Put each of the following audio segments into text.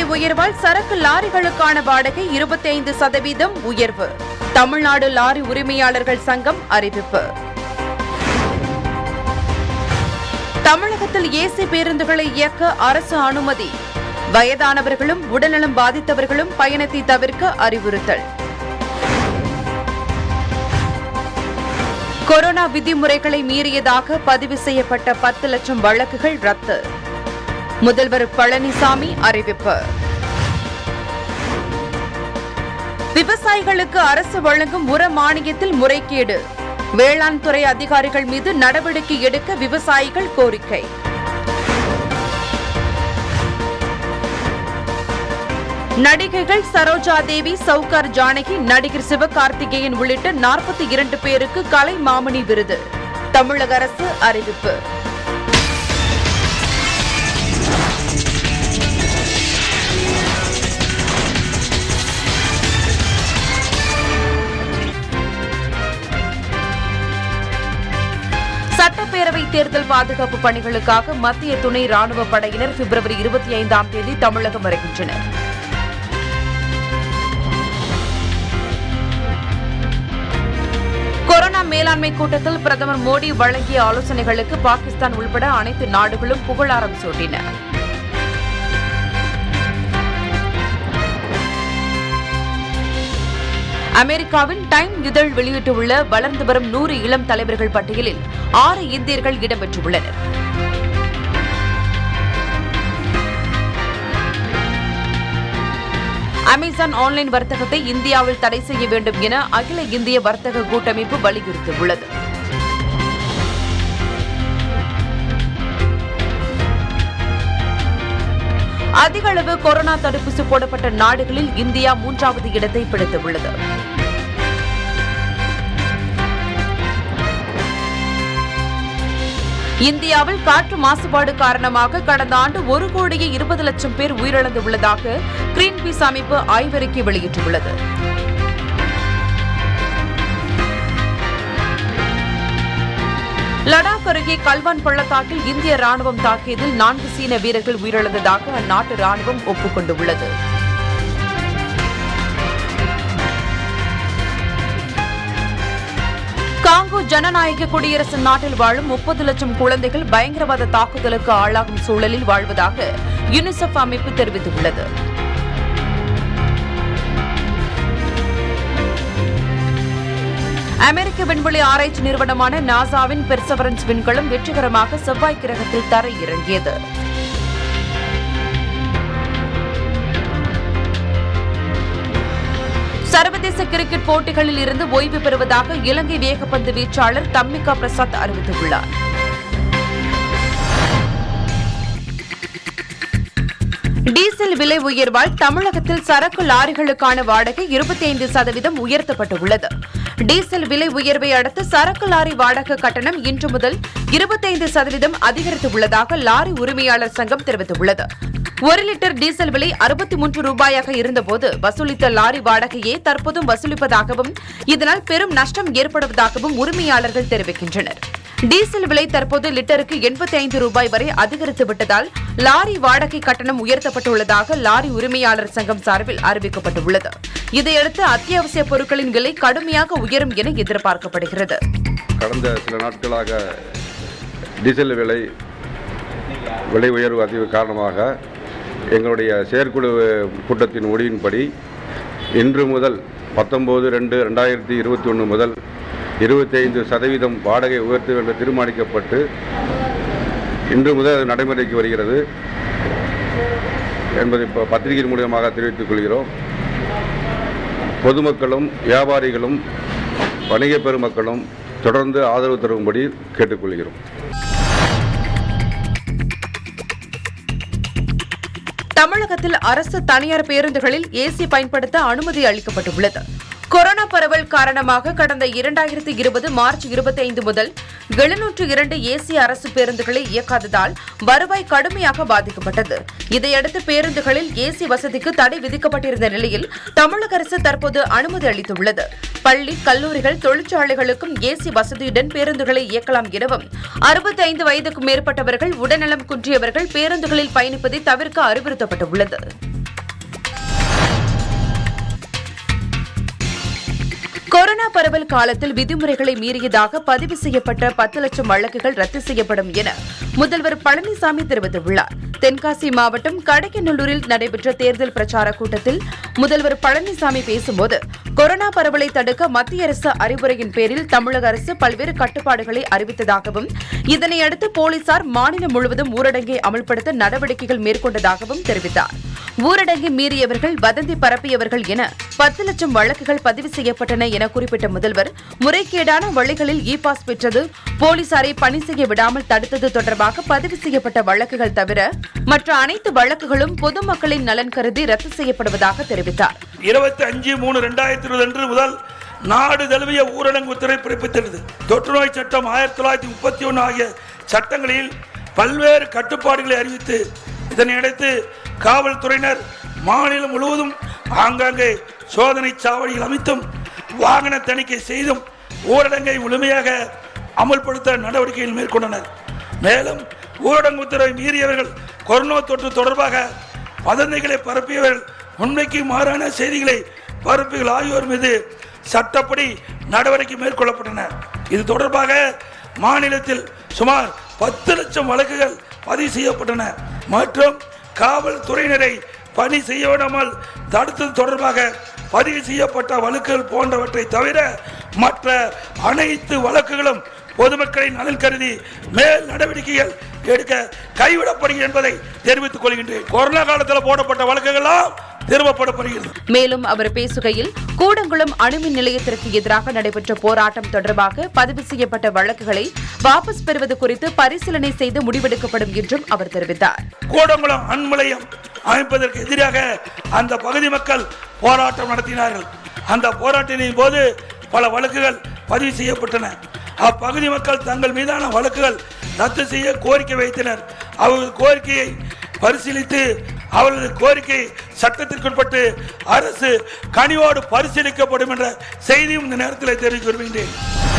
உயர்வால் சரக்கு லாரிகளுக்கான வாடகை இருபத்தைந்து சதவீதம் உயர்வு தமிழ்நாடு லாரி உரிமையாளர்கள் சங்கம் அறிவிப்பு தமிழகத்தில் ஏசி பேருந்துகளை இயக்க அரசு அனுமதி வயதானவர்களும் உடல்நலம் பாதித்தவர்களும் பயணத்தை தவிர்க்க அறிவுறுத்தல் கொரோனா விதிமுறைகளை மீறியதாக பதிவு செய்யப்பட்ட பத்து லட்சம் வழக்குகள் ரத்து முதல்வர் பழனிசாமி அறிவிப்பு விவசாயிகளுக்கு அரசு வழங்கும் உர மானியத்தில் முறைகேடு வேளாண் துறை அதிகாரிகள் மீது நடவடிக்கை எடுக்க விவசாயிகள் கோரிக்கை நடிகைகள் சரோஜா தேவி சவுகார் ஜானகி நடிகர் சிவகார்த்திகேயன் உள்ளிட்ட நாற்பத்தி இரண்டு பேருக்கு கலை மாமணி விருது தமிழக அரசு அறிவிப்பு சட்டப்பேரவை தேர்தல் பாதுகாப்பு பணிகளுக்காக மத்திய துணை ராணுவ படையினர் பிப்ரவரி இருபத்தி ஐந்தாம் தேதி தமிழகம் வருகின்றனர் கொரோனா மேலாண்மை கூட்டத்தில் பிரதமர் மோடி வழங்கிய ஆலோசனைகளுக்கு பாகிஸ்தான் உள்பட அனைத்து நாடுகளும் புகழாரம் சூட்டின அமெரிக்காவின் டைம் இதழ் வெளியிட்டுள்ள வளர்ந்து வரும் நூறு இளம் தலைவர்கள் பட்டியலில் ஆறு இந்தியர்கள் இடம்பெற்றுள்ளனர் அமேசான் ஆன்லைன் வர்த்தகத்தை இந்தியாவில் தடை செய்ய வேண்டும் என அகில இந்திய வர்த்தக கூட்டமைப்பு வலியுறுத்தியுள்ளது அதிக அளவு கொரோனா தடுப்பூசி போடப்பட்ட நாடுகளில் இந்தியா மூன்றாவது இடத்தை பிடித்துள்ளது இந்தியாவில் காற்று மாசுபாடு காரணமாக கடந்த ஆண்டு ஒரு கோடியே இருபது லட்சம் பேர் உயிரிழந்துள்ளதாக கிரீன்பீஸ் அமைப்பு ஆய்வறிக்கை வெளியிட்டுள்ளது லடாக் அருகே கல்வான் பள்ளத்தாக்கில் இந்திய ராணுவம் தாக்கியதில் நான்கு சீன வீரர்கள் உயிரிழந்ததாக அந்நாட்டு ராணுவம் ஒப்புக்கொண்டுள்ளது காங்கோ ஜனநாயக குடியரசு நாட்டில் வாழும் முப்பது லட்சம் குழந்தைகள் பயங்கரவாத தாக்குதலுக்கு ஆளாகும் சூழலில் வாழ்வதாக யுனிசெஃப் அமைப்பு தெரிவித்துள்ளது அமெரிக்க விண்வெளி ஆராய்ச்சி நிறுவனமான நாசாவின் பெர்சவரன்ஸ் விண்கலம் வெற்றிகரமாக செவ்வாய் கிரகத்தில் தரை இறங்கியது சர்வதேச கிரிக்கெட் போட்டிகளில் இருந்து ஓய்வு பெறுவதாக இலங்கை வேகப்பந்து வீச்சாளர் தம்மிகா பிரசாத் அறிவித்துள்ளார் டீசல் விலை உயர்வால் தமிழகத்தில் சரக்கு லாரிகளுக்கான வாடகை இருபத்தி ஐந்து சதவீதம் உயர்த்தப்பட்டுள்ளது டீசல் விலை உயர்வை அடுத்து சரக்கு லாரி வாடகை கட்டணம் இன்று முதல் இருபத்தைந்து சதவீதம் அதிகரித்துள்ளதாக லாரி உரிமையாளர் சங்கம் தெரிவித்துள்ளது ஒரு லிட்டர் டீசல் விலை அறுபத்தி மூன்று ரூபாயாக இருந்தபோது வசூலித்த லாரி வாடகையே தற்போதும் வசூலிப்பதாகவும் இதனால் பெரும் நஷ்டம் ஏற்படுவதாகவும் உரிமையாளர்கள் தெரிவிக்கின்றனர் டீசல் விலை தற்போது லிட்டருக்கு எண்பத்தி ஐந்து ரூபாய் வரை அதிகரித்து விட்டதால் லாரி வாடகை கட்டணம் உயர்த்தப்பட்டுள்ளதாக லாரி உரிமையாளர் சங்கம் சார்பில் அறிவிக்கப்பட்டுள்ளது இதையடுத்து அத்தியாவசிய பொருட்களின் விலை கடுமையாக உயரும் என எதிர்பார்க்கப்படுகிறது கடந்த சில நாட்களாக டீசல் விலை விலை உயர்வு அதிக காரணமாக எங்களுடைய செயற்குழு கூட்டத்தின் முடிவின்படி இன்று முதல் பத்தொம்போது ரெண்டு ரெண்டாயிரத்தி இருபத்தி ஒன்று முதல் இருபத்தைந்து சதவீதம் வாடகை உயர்த்து என்று தீர்மானிக்கப்பட்டு இன்று முதல் அது நடைமுறைக்கு வருகிறது என்பதை இப்போ பத்திரிகையின் மூலியமாக தெரிவித்துக் கொள்கிறோம் பொதுமக்களும் வியாபாரிகளும் வணிக பெருமக்களும் தொடர்ந்து ஆதரவு தரும்படி கேட்டுக்கொள்கிறோம் தமிழகத்தில் அரசு தனியார் பேருந்துகளில் ஏசி பயன்படுத்த அனுமதி அளிக்கப்பட்டுள்ளது கொரோனா பரவல் காரணமாக கடந்த இரண்டாயிரத்தி இருபது மார்ச் இருபத்தி ஐந்து முதல் எழுநூற்று இரண்டு ஏசி அரசு பேருந்துகளை இயக்காததால் வருவாய் கடுமையாக பாதிக்கப்பட்டது இதையடுத்து பேருந்துகளில் ஏசி வசதிக்கு தடை விதிக்கப்பட்டிருந்த நிலையில் தமிழக அரசு தற்போது அனுமதி அளித்துள்ளது பள்ளி கல்லூரிகள் தொழிற்சாலைகளுக்கும் ஏசி வசதியுடன் பேருந்துகளை இயக்கலாம் எனவும் அறுபத்தி ஐந்து வயதுக்கும் மேற்பட்டவர்கள் உடல்நலம் குன்றியவர்கள் பேருந்துகளில் பயணிப்பதை தவிர்க்க அறிவுறுத்தப்பட்டுள்ளது கொரோனா பரவல் காலத்தில் விதிமுறைகளை மீறியதாக பதிவு செய்யப்பட்ட பத்து லட்சம் வழக்குகள் ரத்து செய்யப்படும் என முதல்வர் பழனிசாமி தெரிவித்துள்ளார் தென்காசி மாவட்டம் கடக்கநல்லூரில் நடைபெற்ற தேர்தல் பிரச்சார கூட்டத்தில் முதல்வர் பழனிசாமி பேசும்போது கொரோனா பரவலை தடுக்க மத்திய அரசு அறிவுரையின் பேரில் தமிழக அரசு பல்வேறு கட்டுப்பாடுகளை அறிவித்ததாகவும் இதனையடுத்து போலீசார் மாநிலம் முழுவதும் ஊரடங்கை அமல்படுத்த நடவடிக்கைகள் மேற்கொண்டதாகவும் தெரிவித்தார் ஊரடங்கை மீறியவர்கள் வதந்தி பரப்பியவர்கள் என பத்து லட்சம் வழக்குகள் பதிவு செய்யப்பட்டன என குறிப்பிட்ட முதல்வர் முறைகேடான வழிகளில் இ பாஸ் பெற்றது போலீசாரை பணி செய்ய விடாமல் தடுத்தது தொடர்பாக பதிவு செய்யப்பட்ட வழக்குகள் தவிர மற்ற அனைத்து வழக்குகளும் பொதுமக்களின் நலன் கருதி ரத்து செய்யப்படுவதாக தெரிவித்தார் இருபத்தி அஞ்சு மூணு ரெண்டாயிரத்தி இருபது அன்று முதல் நாடு தழுவிய ஊரடங்கு உத்தரவை பிறப்பித்துள்ளது தொற்று நோய் சட்டம் ஆயிரத்தி தொள்ளாயிரத்தி முப்பத்தி ஒன்று ஆகிய சட்டங்களில் பல்வேறு கட்டுப்பாடுகளை அறிவித்து இதனையடுத்து காவல்துறையினர் மாநிலம் முழுவதும் ஆங்காங்கே சோதனை சாவடிகள் அமைத்தும் வாகன தணிக்கை செய்தும் ஊரடங்கை முழுமையாக அமல்படுத்த நடவடிக்கைகள் மேற்கொண்டனர் மேலும் ஊரடங்கு உத்தரவை மீறியவர்கள் கொரோனா தொற்று தொடர்பாக வதந்திகளை பரப்பியவர்கள் உண்மைக்கு மாறான செய்திகளை பரப்புகள் ஆகியோர் மீது சட்டப்படி நடவடிக்கை மேற்கொள்ளப்பட்டன இது தொடர்பாக மாநிலத்தில் சுமார் பத்து லட்சம் வழக்குகள் பதிவு செய்யப்பட்டன மற்றும் காவல்துறையினரை பணி செய்ய விடாமல் தடுத்தது தொடர்பாக பதிவு செய்யப்பட்ட வழக்குகள் போன்றவற்றை தவிர மற்ற அனைத்து வழக்குகளும் பொதுமக்களின் நலன் கருதி மேல் நடவடிக்கைகள் எடுக்க கைவிடப்படுகிறது என்பதை தெரிவித்துக் கொள்கின்றேன் கொரோனா காலத்தில் போடப்பட்ட வழக்குகள்லாம் திரும்பப்படப்படுகிறது மேலும் அவர் பேசுகையில் கூடங்குளம் அணுமின் நிலையத்திற்கு எதிராக நடைபெற்ற போராட்டம் தொடர்பாக பதிவு செய்யப்பட்ட வழக்குகளை வாபஸ் பெறுவது குறித்து பரிசீலனை செய்து முடிவெடுக்கப்படும் என்றும் அவர் தெரிவித்தார் கூடங்குளம் அண்மலையம் அமைப்பதற்கு எதிராக அந்த பகுதி மக்கள் போராட்டம் நடத்தினார்கள் அந்த போராட்டத்தின் போது பல வழக்குகள் பதிவு செய்யப்பட்டன அப்பகுதி மக்கள் தங்கள் மீதான வழக்குகள் ரத்து செய்ய கோரிக்கை வைத்தனர் அவர்கள் கோரிக்கையை பரிசீலித்து அவர்களது கோரிக்கை சட்டத்திற்குட்பட்டு அரசு கனிவோடு பரிசீலிக்கப்படும் என்ற செய்தியும் இந்த நேரத்தில் தெரிவிக்க விரும்புகின்றேன்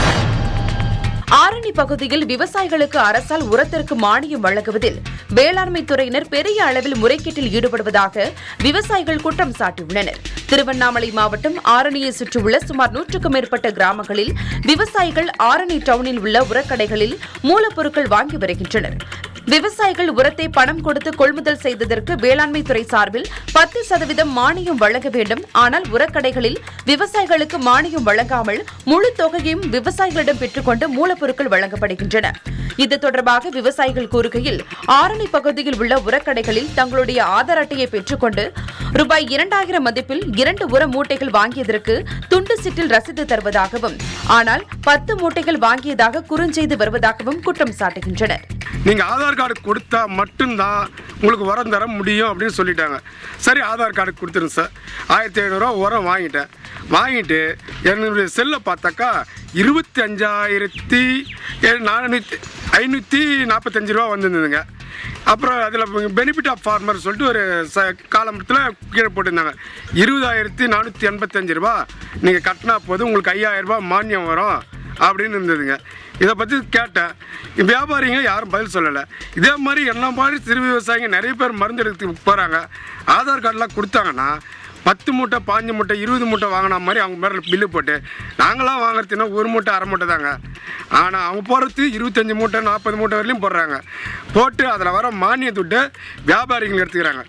ஆரணி பகுதியில் விவசாயிகளுக்கு அரசால் உரத்திற்கு மானியம் வழங்குவதில் வேளாண்மை துறையினர் பெரிய அளவில் முறைகேட்டில் ஈடுபடுவதாக விவசாயிகள் குற்றம் சாட்டியுள்ளனர் திருவண்ணாமலை மாவட்டம் ஆரணியை சுற்றியுள்ள சுமார் நூற்றுக்கும் மேற்பட்ட கிராமங்களில் விவசாயிகள் ஆரணி டவுனில் உள்ள உரக்கடைகளில் மூலப்பொருட்கள் வாங்கி வருகின்றனர் விவசாயிகள் உரத்தை பணம் கொடுத்து கொள்முதல் செய்ததற்கு வேளாண்மை துறை சார்பில் பத்து சதவீதம் மானியம் வழங்க வேண்டும் ஆனால் உரக்கடைகளில் விவசாயிகளுக்கு மானியம் வழங்காமல் முழு தொகையையும் விவசாயிகளிடம் பெற்றுக்கொண்டு மூலப்பொருட்கள் வழங்கப்படுகின்றன இது தொடர்பாக விவசாயிகள் கூறுகையில் ஆரணி பகுதியில் உள்ள உரக்கடைகளில் தங்களுடைய ஆதார் அட்டையை பெற்றுக்கொண்டு ரூபாய் இரண்டாயிரம் மதிப்பில் இரண்டு உர மூட்டைகள் வாங்கியதற்கு துண்டு சிட்டில் ரசீது தருவதாகவும் ஆனால் பத்து மூட்டைகள் வாங்கியதாக குறுஞ்செய்து வருவதாகவும் குற்றம் சாட்டுகின்றனர் நீங்கள் ஆதார் கார்டு கொடுத்தா மட்டும்தான் உங்களுக்கு உரம் தர முடியும் அப்படின்னு சொல்லிட்டாங்க சரி ஆதார் கார்டு கொடுத்துருங்க சார் ஆயிரத்தி ஐநூறுரூவா உரம் வாங்கிட்டேன் வாங்கிட்டு என்னுடைய செல்லை பார்த்தாக்கா இருபத்தி அஞ்சாயிரத்தி நானூற்றி ஐநூற்றி நாற்பத்தஞ்சு ரூபா வந்திருந்ததுங்க அப்புறம் அதில் பெனிஃபிட் ஆஃப் ஃபார்மர் சொல்லிட்டு ஒரு ச காலம்பரத்தில் கீழே போட்டிருந்தாங்க இருபதாயிரத்தி நானூற்றி எண்பத்தஞ்சு ரூபா நீங்கள் கட்டினா போதும் உங்களுக்கு ஐயாயிரம் ரூபாய் மானியம் வரும் அப்படின்னு இருந்ததுங்க இதை பற்றி கேட்டேன் வியாபாரிங்க யாரும் பதில் சொல்லலை இதே மாதிரி என்ன மாதிரி சிறு விவசாயிங்க நிறைய பேர் மருந்து எடுத்து போகிறாங்க ஆதார் கார்டெலாம் கொடுத்தாங்கன்னா பத்து மூட்டை பாஞ்சு மூட்டை இருபது மூட்டை வாங்கின மாதிரி அவங்க மேலே பில்லு போட்டு நாங்களாம் வாங்குறதுன்னா ஒரு மூட்டை அரை மூட்டை தாங்க ஆனால் அவங்க போகிறது இருபத்தஞ்சி மூட்டை நாற்பது மூட்டை வரையிலும் போடுறாங்க போட்டு அதில் வர மானிய துட்டு வியாபாரிகள் எடுத்துக்கிறாங்க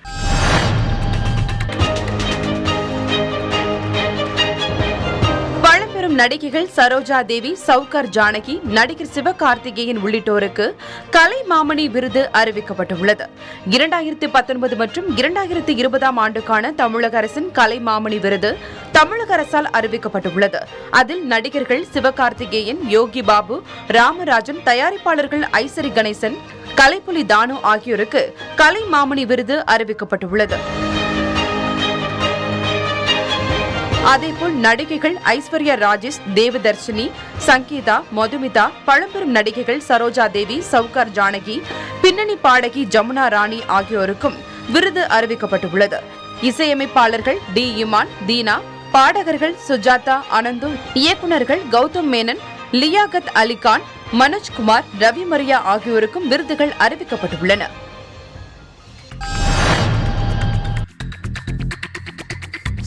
பழம்பெரும் நடிகைகள் சரோஜா தேவி சவுகார் ஜானகி நடிகர் சிவகார்த்திகேயன் உள்ளிட்டோருக்கு கலை மாமணி விருது அறிவிக்கப்பட்டுள்ளது இரண்டாயிரத்தி பத்தொன்பது மற்றும் இரண்டாயிரத்தி இருபதாம் ஆண்டுக்கான தமிழக அரசின் கலை மாமணி விருது தமிழக அரசால் அறிவிக்கப்பட்டுள்ளது அதில் நடிகர்கள் சிவகார்த்திகேயன் யோகி பாபு ராமராஜன் தயாரிப்பாளர்கள் ஐசரி கணேசன் கலைப்புலி தானு ஆகியோருக்கு கலை மாமணி விருது அறிவிக்கப்பட்டுள்ளது அதேபோல் நடிகைகள் ஐஸ்வர்யா ராஜேஷ் தேவதர்ஷினி சங்கீதா மதுமிதா பழம்பெரும் நடிகைகள் சரோஜா தேவி சவுகார் ஜானகி பின்னணி பாடகி ஜமுனா ராணி ஆகியோருக்கும் விருது அறிவிக்கப்பட்டுள்ளது இசையமைப்பாளர்கள் டி இமான் தீனா பாடகர்கள் சுஜாதா அனந்து இயக்குநர்கள் கௌதம் மேனன் லியாகத் அலிகான் மனோஜ்குமார் ரவி மரியா ஆகியோருக்கும் விருதுகள் அறிவிக்கப்பட்டுள்ளன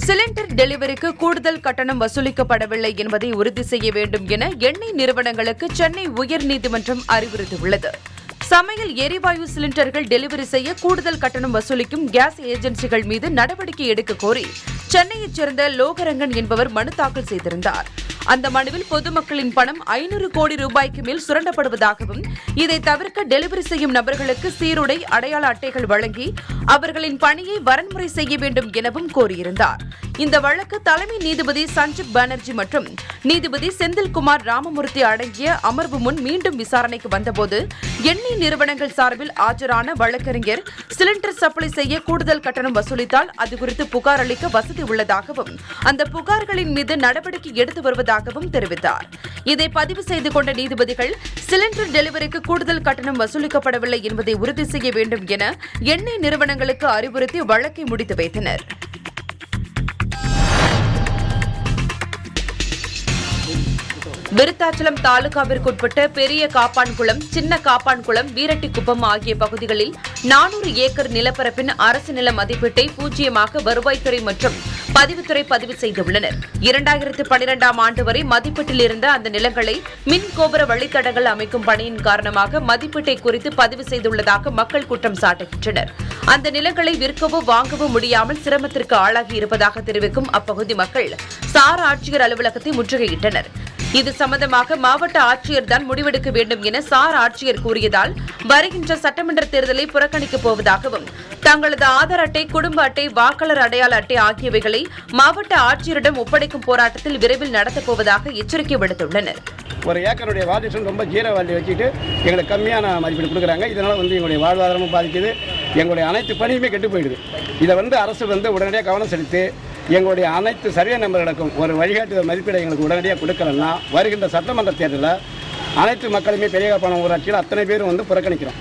சிலிண்டர் டெலிவரிக்கு கூடுதல் கட்டணம் வசூலிக்கப்படவில்லை என்பதை உறுதி செய்ய வேண்டும் என எண்ணெய் நிறுவனங்களுக்கு சென்னை உயர்நீதிமன்றம் அறிவுறுத்தியுள்ளது சமையல் எரிவாயு சிலிண்டர்கள் டெலிவரி செய்ய கூடுதல் கட்டணம் வசூலிக்கும் கேஸ் ஏஜென்சிகள் மீது நடவடிக்கை எடுக்க கோரி சென்னையைச் சேர்ந்த லோகரங்கன் என்பவர் மனு தாக்கல் செய்திருந்தார் அந்த மனுவில் பொதுமக்களின் பணம் ஐநூறு கோடி ரூபாய்க்கு மேல் சுரண்டப்படுவதாகவும் இதை தவிர்க்க டெலிவரி செய்யும் நபர்களுக்கு சீருடை அடையாள அட்டைகள் வழங்கி அவர்களின் பணியை வரன்முறை செய்ய வேண்டும் எனவும் கோரியிருந்தார் இந்த வழக்கு தலைமை நீதிபதி சஞ்சீப் பானர்ஜி மற்றும் நீதிபதி செந்தில்குமார் ராமமூர்த்தி அடங்கிய அமர்வு முன் மீண்டும் விசாரணைக்கு வந்தபோது எண்ணெய் நிறுவனங்கள் சார்பில் ஆஜரான வழக்கறிஞர் சிலிண்டர் சப்ளை செய்ய கூடுதல் கட்டணம் வசூலித்தால் அது குறித்து புகார் அளிக்க வசதி உள்ளதாகவும் அந்த புகார்களின் மீது நடவடிக்கை எடுத்து வருவதாகவும் தெரிவித்தார் இதை பதிவு செய்து கொண்ட நீதிபதிகள் சிலிண்டர் டெலிவரிக்கு கூடுதல் கட்டணம் வசூலிக்கப்படவில்லை என்பதை உறுதி செய்ய வேண்டும் என எண்ணெய் நிறுவனங்களுக்கு அறிவுறுத்தி வழக்கை முடித்து வைத்தனர் விருத்தாச்சலம் தாலுகாவிற்குட்பட்ட பெரிய காப்பான்குளம் சின்ன காப்பான்குளம் வீரட்டிக்குப்பம் ஆகிய பகுதிகளில் நானூறு ஏக்கர் நிலப்பரப்பின் அரசு நில மதிப்பீட்டை பூஜ்ஜியமாக வருவாய்த்துறை மற்றும் பதிவுத்துறை பதிவு செய்துள்ளனர் இரண்டாயிரத்து பனிரெண்டாம் ஆண்டு வரை மதிப்பீட்டில் இருந்த அந்த நிலங்களை மின் கோபுர வழித்தடங்கள் அமைக்கும் பணியின் காரணமாக மதிப்பீட்டை குறித்து பதிவு செய்துள்ளதாக மக்கள் குற்றம் சாட்டுகின்றனர் அந்த நிலங்களை விற்கவோ வாங்கவோ முடியாமல் சிரமத்திற்கு ஆளாகி இருப்பதாக தெரிவிக்கும் அப்பகுதி மக்கள் சார் ஆட்சியர் அலுவலகத்தை முற்றுகையிட்டனர் இது சம்பந்தமாக மாவட்ட ஆட்சியர் தான் முடிவெடுக்க வேண்டும் என சார் ஆட்சியர் கூறியதால் வருகின்ற சட்டமன்ற தேர்தலை புறக்கணிக்கப் போவதாகவும் தங்களது ஆதார் அட்டை குடும்ப அட்டை வாக்காளர் அடையாள அட்டை ஆகியவைகளை மாவட்ட ஆட்சியரிடம் ஒப்படைக்கும் போராட்டத்தில் விரைவில் நடத்தப் போவதாக எச்சரிக்கை விடுத்துள்ளனர் ஒரு ஏக்கருடைய வால்யூஷன் ரொம்ப ஜீரோ வேல்யூ வச்சுட்டு எங்களுக்கு கம்மியான மதிப்பீடு கொடுக்குறாங்க இதனால் வந்து எங்களுடைய வாழ்வாதாரமும் பாதிக்குது எங்களுடைய அனைத்து பணியுமே கெட்டு போயிடுது இதை வந்து அரசு வந்து உடனடியாக கவனம் செலுத்தி எங்களுடைய அனைத்து சர்வே நம்பர்களுக்கும் ஒரு வழிகாட்டு மதிப்பீடை எங்களுக்கு உடனடியாக கொடுக்கலன்னா வருகின்ற சட்டமன்ற தேர்தலில் அனைத்து மக்களுமே பெரிய பணம் ஊராட்சியில் அத்தனை பேரும் வந்து புறக்கணிக்கிறோம்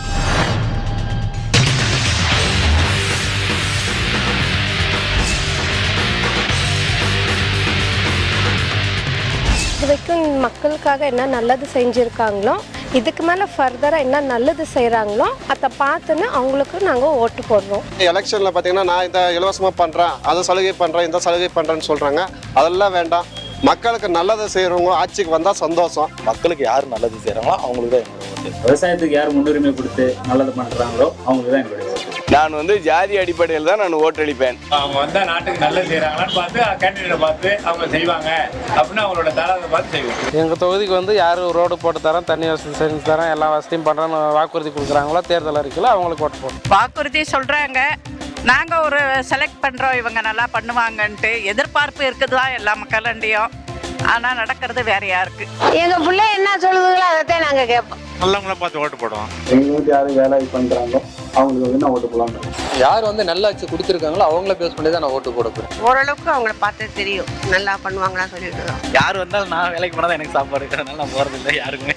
இது வரைக்கும் மக்களுக்காக என்ன நல்லது செஞ்சுருக்காங்களோ இதுக்கு மேலே ஃபர்தராக என்ன நல்லது செய்கிறாங்களோ அதை பார்த்துன்னு அவங்களுக்கு நாங்கள் ஓட்டு போடுறோம் எலெக்ஷனில் பார்த்தீங்கன்னா நான் இந்த இலவசமாக பண்ணுறேன் அதை சலுகை பண்ணுறேன் இந்த சலுகை பண்ணுறேன்னு சொல்கிறாங்க அதெல்லாம் வேண்டாம் மக்களுக்கு நல்லதை செய்கிறவங்க ஆட்சிக்கு வந்தால் சந்தோஷம் மக்களுக்கு யார் நல்லது செய்கிறாங்களோ அவங்களுக்கு தான் என்னோட ஓட்டு விவசாயத்துக்கு யார் முன்னுரிமை கொடுத்து நல்லது பண்ணுறாங்களோ அவங்களுக்கு தான் என்னுடைய ஓட்டு நான் வந்து ஜாதி அடிப்படையில் தான் நான் ஓட்டளிப்பேன் அவங்க வந்தா நாட்டுக்கு நல்லது செய்யறாங்களான்னு பார்த்து கேண்டிடேட்டை பார்த்து அவங்க செய்வாங்க அப்படின்னு அவங்களோட தராதை பார்த்து செய்வோம் எங்கள் தொகுதிக்கு வந்து யார் ரோடு போட்டு தரேன் தண்ணி வசதி செஞ்சு தரேன் எல்லா வசதியும் பண்ணுறேன்னு வாக்குறுதி கொடுக்குறாங்களோ தேர்தல் அறிக்கையில் அவங்களுக்கு ஓட்டு போடும் வாக்குறுதி சொல்றாங்க நாங்க ஒரு செலக்ட் பண்றோம் இவங்க நல்லா பண்ணுவாங்கன்ட்டு எதிர்பார்ப்பு இருக்குதா எல்லா மக்களிடையும் ஆனா நடக்கிறது வேறையா இருக்கு எங்க பிள்ளை என்ன சொல்லுதுங்களோ அதைத்தான் நாங்கள் கேட்போம் நல்லவங்கள பார்த்து ஓட்டு போடுவோம் எங்களுக்கு யார் வேலை பண்ணுறாங்களோ அவங்களுக்கு வந்து நான் ஓட்டு போடலாம் யார் வந்து நல்லாட்சி கொடுத்துருக்காங்களோ அவங்கள பேஸ் பண்ணி தான் நான் ஓட்டு போட போகிறேன் ஓரளவுக்கு அவங்கள பார்த்து தெரியும் நல்லா பண்ணுவாங்களா சொல்லிட்டு தான் யார் வந்தாலும் நான் வேலைக்கு போனால் எனக்கு சாப்பாடு இருக்கிறதுனால நான் போகிறதில்ல யாருக்குமே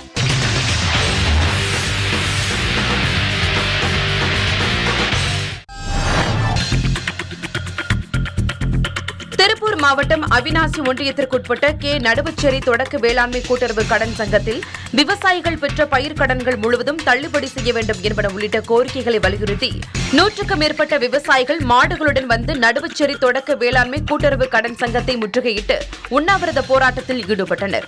திருப்பூர் மாவட்டம் அவினாசி ஒன்றியத்திற்குட்பட்ட கே நடுவுச்சேரி தொடக்க வேளாண்மை கூட்டுறவு கடன் சங்கத்தில் விவசாயிகள் பெற்ற பயிர் கடன்கள் முழுவதும் தள்ளுபடி செய்ய வேண்டும் என்பன உள்ளிட்ட கோரிக்கைகளை வலியுறுத்தி நூற்றுக்கும் மேற்பட்ட விவசாயிகள் மாடுகளுடன் வந்து நடுவுச்சேரி தொடக்க வேளாண்மை கூட்டுறவு கடன் சங்கத்தை முற்றுகையிட்டு உண்ணாவிரத போராட்டத்தில் ஈடுபட்டனர்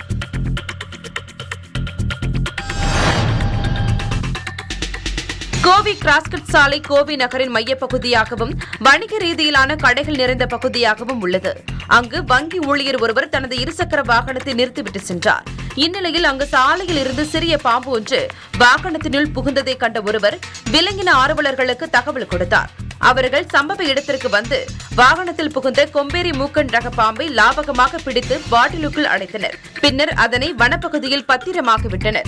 கோவை கிராஸ்கட் சாலை கோவை நகரின் மையப்பகுதியாகவும் வணிக ரீதியிலான கடைகள் நிறைந்த பகுதியாகவும் உள்ளது அங்கு வங்கி ஊழியர் ஒருவர் தனது இருசக்கர வாகனத்தை நிறுத்திவிட்டு சென்றார் இந்நிலையில் அங்கு சாலையில் இருந்து சிறிய பாம்பு ஒன்று வாகனத்தினுள் புகுந்ததை கண்ட ஒருவர் விலங்கின ஆர்வலர்களுக்கு தகவல் கொடுத்தார் அவர்கள் சம்பவ இடத்திற்கு வந்து வாகனத்தில் புகுந்த கொம்பேரி மூக்கன் ரக பாம்பை லாபகமாக பிடித்து பாட்டிலுக்குள் அடைத்தனர் பின்னர் அதனை வனப்பகுதியில் பத்திரமாக விட்டனர்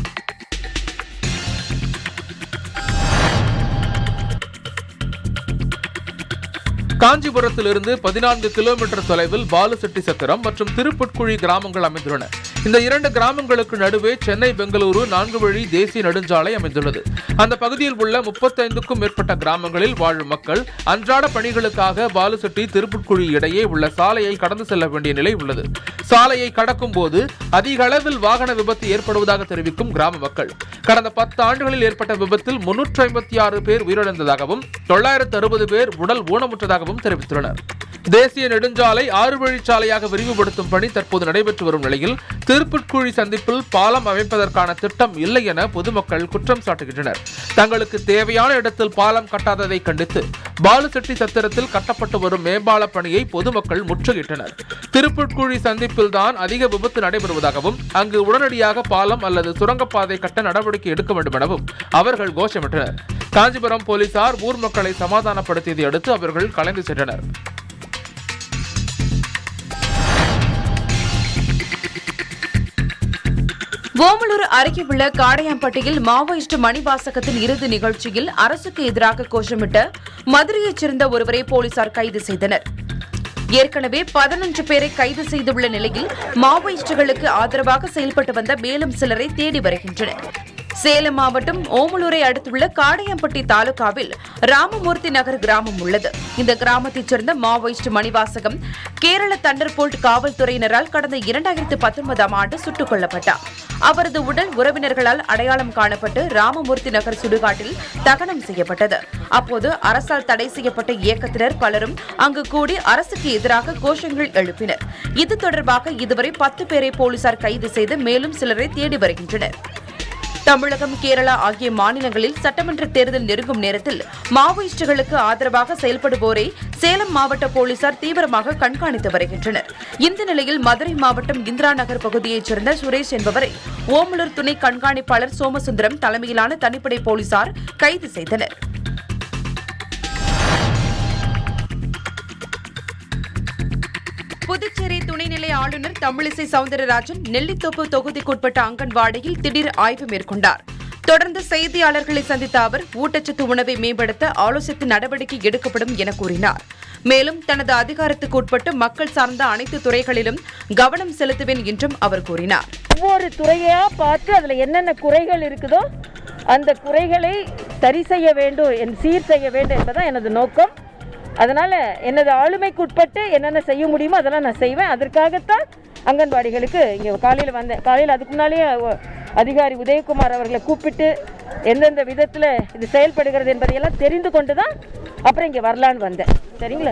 காஞ்சிபுரத்திலிருந்து பதினான்கு கிலோமீட்டர் தொலைவில் பாலுசெட்டி சத்திரம் மற்றும் திருப்புட்குழி கிராமங்கள் அமைந்துள்ளன இந்த இரண்டு கிராமங்களுக்கு நடுவே சென்னை பெங்களூரு நான்கு வழி தேசிய நெடுஞ்சாலை அமைந்துள்ளது அந்த பகுதியில் உள்ள முப்பத்தைந்துக்கும் மேற்பட்ட கிராமங்களில் வாழும் மக்கள் அன்றாட பணிகளுக்காக பாலுசெட்டி திருப்புட்குழி இடையே உள்ள சாலையை கடந்து செல்ல வேண்டிய நிலை உள்ளது சாலையை கடக்கும் போது அதிக அளவில் வாகன விபத்து ஏற்படுவதாக தெரிவிக்கும் கிராம மக்கள் கடந்த பத்து ஆண்டுகளில் ஏற்பட்ட விபத்தில் முன்னூற்றி ஐம்பத்தி ஆறு பேர் உயிரிழந்ததாகவும் தொள்ளாயிரத்து அறுபது பேர் உடல் ஊனமுற்றதாகவும் தெரிவித்துள்ளனர் தேசிய நெடுஞ்சாலை ஆறு வழிச்சாலையாக விரிவுபடுத்தும் பணி தற்போது நடைபெற்று வரும் நிலையில் திருப்புட்குழி சந்திப்பில் பாலம் அமைப்பதற்கான திட்டம் இல்லை என பொதுமக்கள் குற்றம் சாட்டுகின்றனர் தங்களுக்கு தேவையான இடத்தில் பாலம் கட்டாததை கண்டித்து பாலுசெட்டி சத்திரத்தில் கட்டப்பட்டு வரும் மேம்பால பணியை பொதுமக்கள் முற்றுகையிட்டனர் திருப்புட்குழி சந்திப்பில் தான் அதிக விபத்து நடைபெறுவதாகவும் அங்கு உடனடியாக பாலம் அல்லது சுரங்கப்பாதை கட்ட நடவடிக்கை எடுக்க வேண்டும் எனவும் அவர்கள் கோஷமிட்டனர் காஞ்சிபுரம் போலீசார் ஊர் மக்களை சமாதானப்படுத்தியதை அடுத்து அவர்கள் கலைந்து சென்றனர் ஓமலூர் அருகே உள்ள காடையாம்பட்டியில் மாவோயிஸ்ட் மணிவாசகத்தின் இறுதி நிகழ்ச்சியில் அரசுக்கு எதிராக கோஷமிட்ட மதுரையைச் சேர்ந்த ஒருவரை போலீசார் கைது செய்தனர் ஏற்கனவே பதினொன்று பேரை கைது செய்துள்ள நிலையில் மாவோயிஸ்டுகளுக்கு ஆதரவாக செயல்பட்டு வந்த மேலும் சிலரை தேடி வருகின்றனர் சேலம் மாவட்டம் ஓமலூரை அடுத்துள்ள காடையம்பட்டி தாலுகாவில் ராமமூர்த்தி நகர் கிராமம் உள்ளது இந்த கிராமத்தைச் சேர்ந்த மாவோயிஸ்ட் மணிவாசகம் கேரள தண்டர்போல்ட் காவல்துறையினரால் கடந்த இரண்டாயிரத்து பத்தொன்பதாம் ஆண்டு சுட்டுக் கொல்லப்பட்டார் அவரது உடல் உறவினர்களால் அடையாளம் காணப்பட்டு ராமமூர்த்தி நகர் சுடுகாட்டில் தகனம் செய்யப்பட்டது அப்போது அரசால் தடை செய்யப்பட்ட இயக்கத்தினர் பலரும் அங்கு கூடி அரசுக்கு எதிராக கோஷங்கள் எழுப்பினர் இது தொடர்பாக இதுவரை பத்து பேரை போலீசார் கைது செய்து மேலும் சிலரை தேடி வருகின்றனர் தமிழகம் கேரளா ஆகிய மாநிலங்களில் சட்டமன்ற தேர்தல் நெருங்கும் நேரத்தில் மாவோயிஸ்டுகளுக்கு ஆதரவாக செயல்படுவோரை சேலம் மாவட்ட போலீசார் தீவிரமாக கண்காணித்து வருகின்றனர் இந்த நிலையில் மதுரை மாவட்டம் இந்திரா நகர் பகுதியைச் சேர்ந்த சுரேஷ் என்பவரை ஓமலூர் துணை கண்காணிப்பாளர் சோமசுந்தரம் தலைமையிலான தனிப்படை போலீசார் கைது செய்தனர் புதுச்சேரி துணைநிலை ஆளுநர் தமிழிசை சவுந்தரராஜன் நெல்லித்தோப்பு தொகுதிக்குட்பட்ட அங்கன்வாடியில் திடீர் ஆய்வு மேற்கொண்டார் தொடர்ந்து செய்தியாளர்களை சந்தித்த அவர் ஊட்டச்சத்து உணவை மேம்படுத்த ஆலோசித்து நடவடிக்கை எடுக்கப்படும் என கூறினார் மேலும் தனது அதிகாரத்துக்கு உட்பட்டு மக்கள் சார்ந்த அனைத்து துறைகளிலும் கவனம் செலுத்துவேன் என்றும் அவர் கூறினார் ஒவ்வொரு துறையா பார்த்து அதில் என்னென்ன குறைகள் இருக்குதோ அந்த குறைகளை சரி செய்ய வேண்டும் என் சீர் செய்ய வேண்டும் என்பதுதான் எனது நோக்கம் அதனால் எனது ஆளுமைக்குட்பட்டு என்னென்ன செய்ய முடியுமோ அதெல்லாம் நான் செய்வேன் அதற்காகத்தான் அங்கன்வாடிகளுக்கு இங்கே காலையில் வந்தேன் காலையில் அதுக்கு முன்னாலேயே ஒ- அதிகாரி உதயகுமார் அவர்களை கூப்பிட்டு எந்தெந்த விதத்தில் இது செயல்படுகிறது என்பதையெல்லாம் தெரிந்து கொண்டு தான் அப்புறம் இங்கே வரலான்னு வந்தேன் சரிங்களா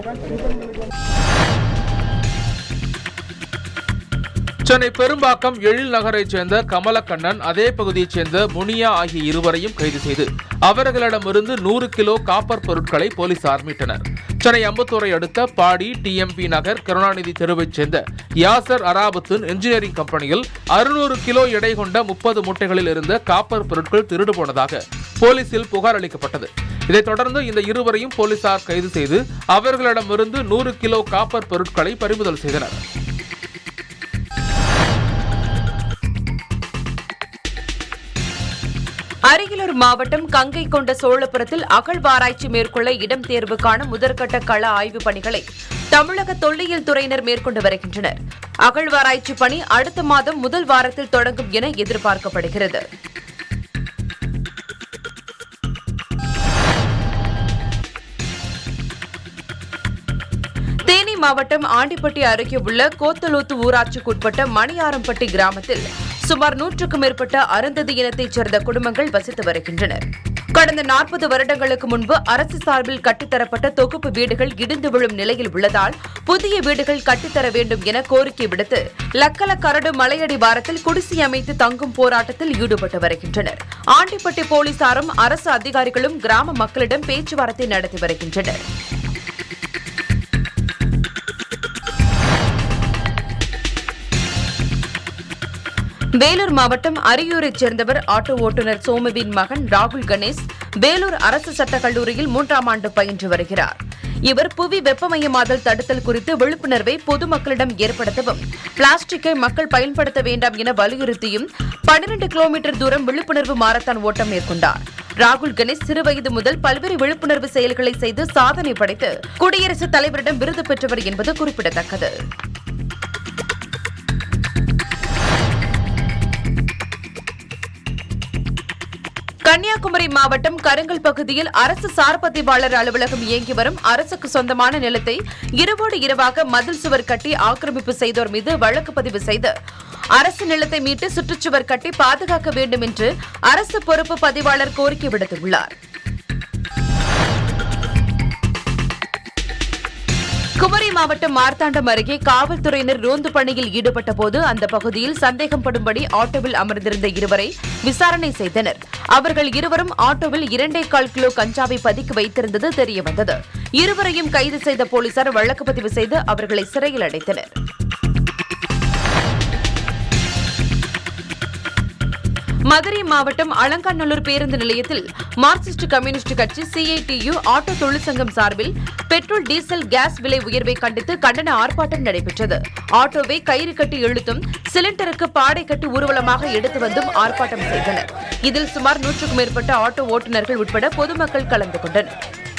சென்னை பெரும்பாக்கம் எழில் நகரைச் சேர்ந்த கமலக்கண்ணன் அதே பகுதியைச் சேர்ந்த முனியா ஆகிய இருவரையும் கைது செய்து அவர்களிடமிருந்து நூறு கிலோ காப்பர் பொருட்களை போலீசார் மீட்டனர் சென்னை அம்பத்தூரை அடுத்த பாடி டிஎம்பி நகர் கருணாநிதி தெருவைச் சேர்ந்த யாசர் அராபத்தின் இன்ஜினியரிங் கம்பெனியில் அறுநூறு கிலோ எடை கொண்ட முப்பது மூட்டைகளில் இருந்த காப்பர் பொருட்கள் திருடு போனதாக போலீசில் புகார் அளிக்கப்பட்டது இதைத் தொடர்ந்து இந்த இருவரையும் போலீசார் கைது செய்து அவர்களிடமிருந்து நூறு கிலோ காப்பர் பொருட்களை பறிமுதல் செய்தனர் அரியலூர் மாவட்டம் கங்கை கொண்ட சோழபுரத்தில் அகழ்வாராய்ச்சி மேற்கொள்ள இடம் தேர்வுக்கான முதற்கட்ட கள ஆய்வுப் பணிகளை தமிழக தொல்லியல் துறையினர் மேற்கொண்டு வருகின்றனர் அகழ்வாராய்ச்சி பணி அடுத்த மாதம் முதல் வாரத்தில் தொடங்கும் என எதிர்பார்க்கப்படுகிறது தேனி மாவட்டம் ஆண்டிப்பட்டி அருகே உள்ள கோத்தலூத்து ஊராட்சிக்குட்பட்ட மணியாரம்பட்டி கிராமத்தில் சுமார் நூற்றுக்கும் மேற்பட்ட அருந்ததி இனத்தைச் சேர்ந்த குடும்பங்கள் வசித்து வருகின்றனர் கடந்த நாற்பது வருடங்களுக்கு முன்பு அரசு சார்பில் கட்டித்தரப்பட்ட தொகுப்பு வீடுகள் இடிந்து விழும் நிலையில் உள்ளதால் புதிய வீடுகள் கட்டித்தர வேண்டும் என கோரிக்கை விடுத்து லக்கல கரடு மலையடி வாரத்தில் குடிசை அமைத்து தங்கும் போராட்டத்தில் ஈடுபட்டு வருகின்றனர் ஆண்டிப்பட்டி போலீசாரும் அரசு அதிகாரிகளும் கிராம மக்களிடம் பேச்சுவார்த்தை நடத்தி வருகின்றனர் வேலூர் மாவட்டம் அரியூரைச் சேர்ந்தவர் ஆட்டோ ஓட்டுநர் சோமுவின் மகன் ராகுல் கணேஷ் வேலூர் அரசு சட்டக் கல்லூரியில் மூன்றாம் ஆண்டு பயின்று வருகிறார் இவர் புவி வெப்பமயமாதல் தடுத்தல் குறித்து விழிப்புணர்வை பொதுமக்களிடம் ஏற்படுத்தவும் பிளாஸ்டிக்கை மக்கள் பயன்படுத்த வேண்டாம் என வலியுறுத்தியும் 12 கிலோமீட்டர் தூரம் விழிப்புணர்வு மாரத்தான் ஓட்டம் மேற்கொண்டார் ராகுல் கணேஷ் சிறுவயது முதல் பல்வேறு விழிப்புணர்வு செயல்களை செய்து சாதனை படைத்து குடியரசுத் தலைவரிடம் விருது பெற்றவர் என்பது குறிப்பிடத்தக்கது கன்னியாகுமரி மாவட்டம் கருங்கல் பகுதியில் அரசு சார்பதிவாளர் அலுவலகம் இயங்கி வரும் அரசுக்கு சொந்தமான நிலத்தை இரவோடு இரவாக மதில் சுவர் கட்டி ஆக்கிரமிப்பு செய்தோர் மீது வழக்கு பதிவு செய்து அரசு நிலத்தை மீட்டு சுற்றுச்சுவர் கட்டி பாதுகாக்க வேண்டும் என்று அரசு பொறுப்பு பதிவாளர் கோரிக்கை விடுத்துள்ளார் குமரி மாவட்டம் மார்த்தாண்டம் அருகே காவல்துறையினர் ரோந்து பணியில் ஈடுபட்ட போது அந்த பகுதியில் சந்தேகப்படும்படி ஆட்டோவில் அமர்ந்திருந்த இருவரை விசாரணை செய்தனர் அவர்கள் இருவரும் ஆட்டோவில் இரண்டே கால் கிலோ கஞ்சாவை பதுக்கி வைத்திருந்தது தெரியவந்தது இருவரையும் கைது செய்த போலீசார் வழக்கு பதிவு செய்து அவர்களை சிறையில் அடைத்தனர் மதுரை மாவட்டம் அலங்காநல்லூர் பேருந்து நிலையத்தில் மார்க்சிஸ்ட் கம்யூனிஸ்ட் கட்சி சிஐடியு ஆட்டோ தொழிற்சங்கம் சார்பில் பெட்ரோல் டீசல் கேஸ் விலை உயர்வை கண்டித்து கண்டன ஆர்ப்பாட்டம் நடைபெற்றது ஆட்டோவை கயிறு கட்டி இழுத்தும் சிலிண்டருக்கு பாடை கட்டி ஊர்வலமாக எடுத்து வந்தும் ஆர்ப்பாட்டம் செய்தனர் இதில் சுமார் நூற்றுக்கும் மேற்பட்ட ஆட்டோ ஓட்டுநர்கள் உட்பட பொதுமக்கள் கலந்து கொண்டனர்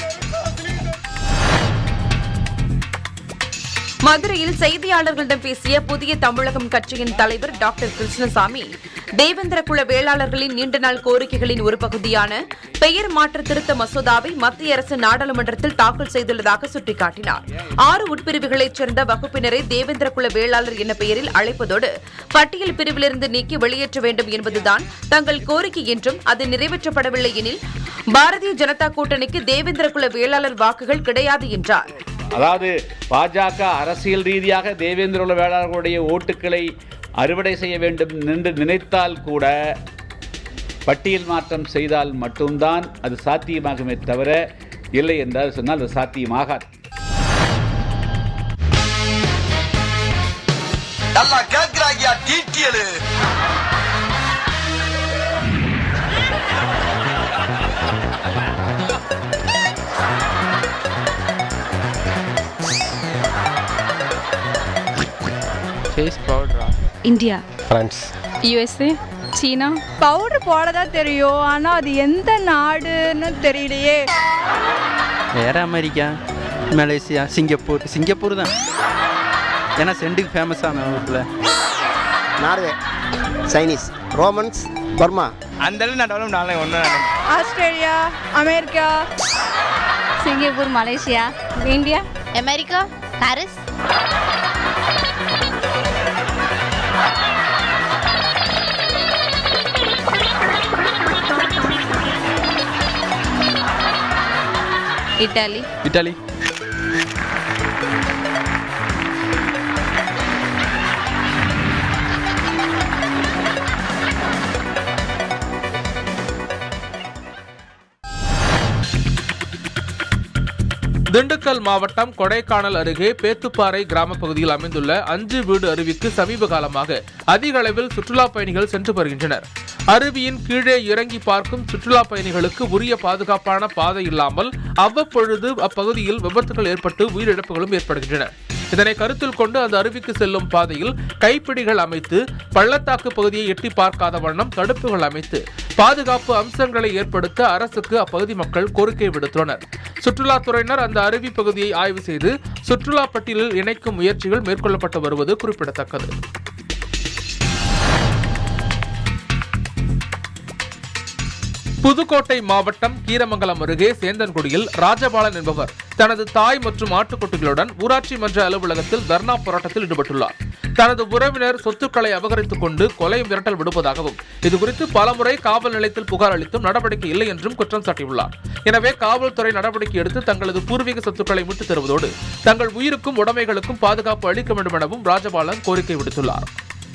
மதுரையில் செய்தியாளர்களிடம் பேசிய புதிய தமிழகம் கட்சியின் தலைவர் டாக்டர் கிருஷ்ணசாமி தேவேந்திர குல வேளாளர்களின் நீண்ட நாள் கோரிக்கைகளின் ஒரு பகுதியான பெயர் மாற்ற திருத்த மசோதாவை மத்திய அரசு நாடாளுமன்றத்தில் தாக்கல் செய்துள்ளதாக சுட்டிக்காட்டினார் ஆறு உட்பிரிவுகளைச் சேர்ந்த வகுப்பினரை தேவேந்திர குல வேளாளர் என்ற பெயரில் அழைப்பதோடு பட்டியல் பிரிவிலிருந்து நீக்கி வெளியேற்ற வேண்டும் என்பதுதான் தங்கள் கோரிக்கை என்றும் அது நிறைவேற்றப்படவில்லை எனில் பாரதிய ஜனதா கூட்டணிக்கு தேவேந்திர குல வேளாளர் வாக்குகள் கிடையாது என்றார் அதாவது பாஜக அரசியல் ரீதியாக தேவேந்திர குல வேளாளர்களுடைய ஓட்டுக்களை அறுவடை செய்ய வேண்டும் என்று நினைத்தால் கூட பட்டியல் மாற்றம் செய்தால் மட்டும்தான் அது சாத்தியமாகுமே தவிர இல்லை என்றால் சொன்னால் அது சாத்தியமாகாது நல்லா கேக்குறாங்க டீட்டியலு ஃபேஸ் பவுடரா India France USA China powder போட தான் தெரியும் ஆனால் அது எந்த நாடுன்னு தெரியலையே வேற அமெரிக்கா மலேசியா சிங்கப்பூர் சிங்கப்பூர் தான் ஏன்னா செண்டுக்கு ஃபேமஸான ஊரில் நார்வே சைனீஸ் ரோமன்ஸ் பர்மா அந்த நான் டெவலப் நாளை ஒன்று Australia America Singapore Malaysia India America Paris Italy Italy Dindigul மாவட்டம் கொடைக்கானல் அருகே பேத்துப்பாறை கிராம பகுதியில் அமைந்துள்ள அஞ்சு வீடு அருவிக்கு சமீப காலமாக அதிக அளவில் சுற்றுலா பயணிகள் சென்று வருகின்றனர் அருவியின் கீழே இறங்கி பார்க்கும் சுற்றுலா பயணிகளுக்கு உரிய பாதுகாப்பான பாதை இல்லாமல் அவ்வப்பொழுது அப்பகுதியில் விபத்துகள் ஏற்பட்டு உயிரிழப்புகளும் ஏற்படுகின்றன இதனை கருத்தில் கொண்டு அந்த அருவிக்கு செல்லும் பாதையில் கைப்பிடிகள் அமைத்து பள்ளத்தாக்கு பகுதியை எட்டி பார்க்காத வண்ணம் தடுப்புகள் அமைத்து பாதுகாப்பு அம்சங்களை ஏற்படுத்த அரசுக்கு அப்பகுதி மக்கள் கோரிக்கை விடுத்துள்ளனர் சுற்றுலாத்துறையினர் அந்த அருவி பகுதியை ஆய்வு செய்து சுற்றுலா பட்டியலில் இணைக்கும் முயற்சிகள் மேற்கொள்ளப்பட்டு வருவது குறிப்பிடத்தக்கது புதுக்கோட்டை மாவட்டம் கீரமங்கலம் அருகே சேந்தன்குடியில் ராஜபாலன் என்பவர் தனது தாய் மற்றும் ஆட்டுக்குட்டிகளுடன் ஊராட்சி மன்ற அலுவலகத்தில் தர்ணா போராட்டத்தில் ஈடுபட்டுள்ளார் தனது உறவினர் சொத்துக்களை அபகரித்துக் கொண்டு கொலை மிரட்டல் விடுப்பதாகவும் இதுகுறித்து பலமுறை காவல் நிலையத்தில் புகார் அளித்தும் நடவடிக்கை இல்லை என்றும் குற்றம் சாட்டியுள்ளார் எனவே காவல்துறை நடவடிக்கை எடுத்து தங்களது பூர்வீக சொத்துக்களை மீட்டுத் தருவதோடு தங்கள் உயிருக்கும் உடைமைகளுக்கும் பாதுகாப்பு அளிக்க வேண்டும் எனவும் ராஜபாலன் கோரிக்கை விடுத்துள்ளார்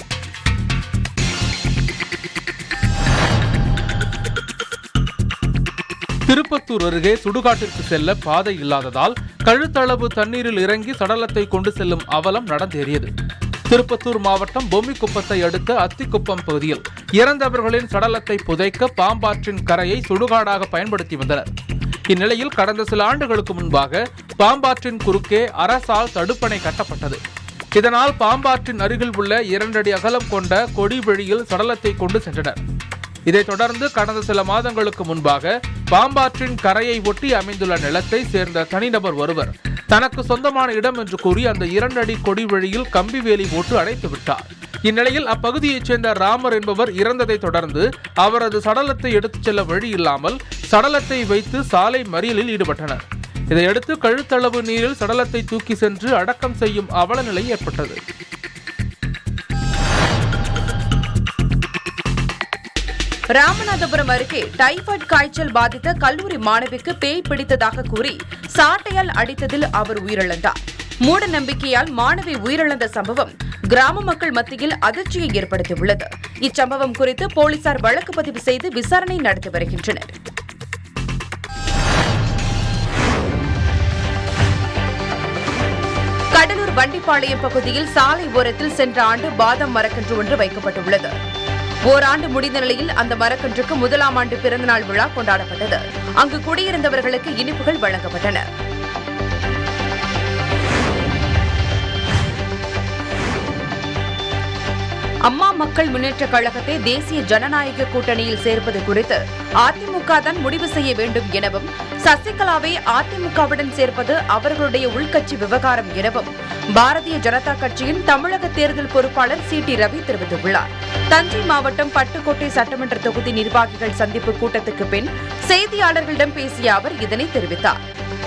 திருப்பத்தூர் அருகே சுடுகாட்டிற்கு செல்ல பாதை இல்லாததால் கழுத்தளவு தண்ணீரில் இறங்கி சடலத்தை கொண்டு செல்லும் அவலம் நடந்தேறியது திருப்பத்தூர் மாவட்டம் பொம்மிக்குப்பத்தை அடுத்த அத்திக்குப்பம் பகுதியில் இறந்தவர்களின் சடலத்தை புதைக்க பாம்பாற்றின் கரையை சுடுகாடாக பயன்படுத்தி வந்தனர் இந்நிலையில் கடந்த சில ஆண்டுகளுக்கு முன்பாக பாம்பாற்றின் குறுக்கே அரசால் தடுப்பணை கட்டப்பட்டது இதனால் பாம்பாற்றின் அருகில் உள்ள இரண்டடி அகலம் கொண்ட கொடி வழியில் சடலத்தை கொண்டு சென்றனர் இதைத் தொடர்ந்து கடந்த சில மாதங்களுக்கு முன்பாக பாம்பாற்றின் கரையை ஒட்டி அமைந்துள்ள நிலத்தை சேர்ந்த தனிநபர் ஒருவர் தனக்கு சொந்தமான இடம் என்று கூறி அந்த இரண்டடி கொடி வழியில் கம்பி வேலி போட்டு அடைத்து விட்டார் இந்நிலையில் அப்பகுதியைச் சேர்ந்த ராமர் என்பவர் இறந்ததை தொடர்ந்து அவரது சடலத்தை எடுத்துச் செல்ல வழி இல்லாமல் சடலத்தை வைத்து சாலை மறியலில் ஈடுபட்டனர் இதையடுத்து கழுத்தளவு நீரில் சடலத்தை தூக்கி சென்று அடக்கம் செய்யும் அவல நிலை ஏற்பட்டது ராமநாதபுரம் அருகே டைபாய்டு காய்ச்சல் பாதித்த கல்லூரி மாணவிக்கு பேய் பிடித்ததாக கூறி சாட்டையால் அடித்ததில் அவர் உயிரிழந்தார் மூட நம்பிக்கையால் மாணவி உயிரிழந்த சம்பவம் கிராம மக்கள் மத்தியில் அதிர்ச்சியை ஏற்படுத்தியுள்ளது இச்சம்பவம் குறித்து போலீசார் வழக்கு பதிவு செய்து விசாரணை நடத்தி வருகின்றனர் கடலூர் வண்டிப்பாளையம் பகுதியில் சாலை ஓரத்தில் சென்ற ஆண்டு பாதாம் மரக்கன்று ஒன்று வைக்கப்பட்டுள்ளது ஓராண்டு முடிந்த நிலையில் அந்த மரக்கன்றுக்கு முதலாம் ஆண்டு பிறந்தநாள் விழா கொண்டாடப்பட்டது அங்கு குடியிருந்தவர்களுக்கு இனிப்புகள் வழங்கப்பட்டன அம்மா மக்கள் முன்னேற்ற கழகத்தை தேசிய ஜனநாயக கூட்டணியில் சேர்ப்பது குறித்து அதிமுக தான் முடிவு செய்ய வேண்டும் எனவும் சசிகலாவை அதிமுகவுடன் சேர்ப்பது அவர்களுடைய உள்கட்சி விவகாரம் எனவும் பாரதிய ஜனதா கட்சியின் தமிழக தேர்தல் பொறுப்பாளர் சி டி ரவி தெரிவித்துள்ளார் தஞ்சை மாவட்டம் பட்டுக்கோட்டை சட்டமன்ற தொகுதி நிர்வாகிகள் சந்திப்பு கூட்டத்துக்கு பின் செய்தியாளர்களிடம் பேசிய அவர் இதனை தெரிவித்தார்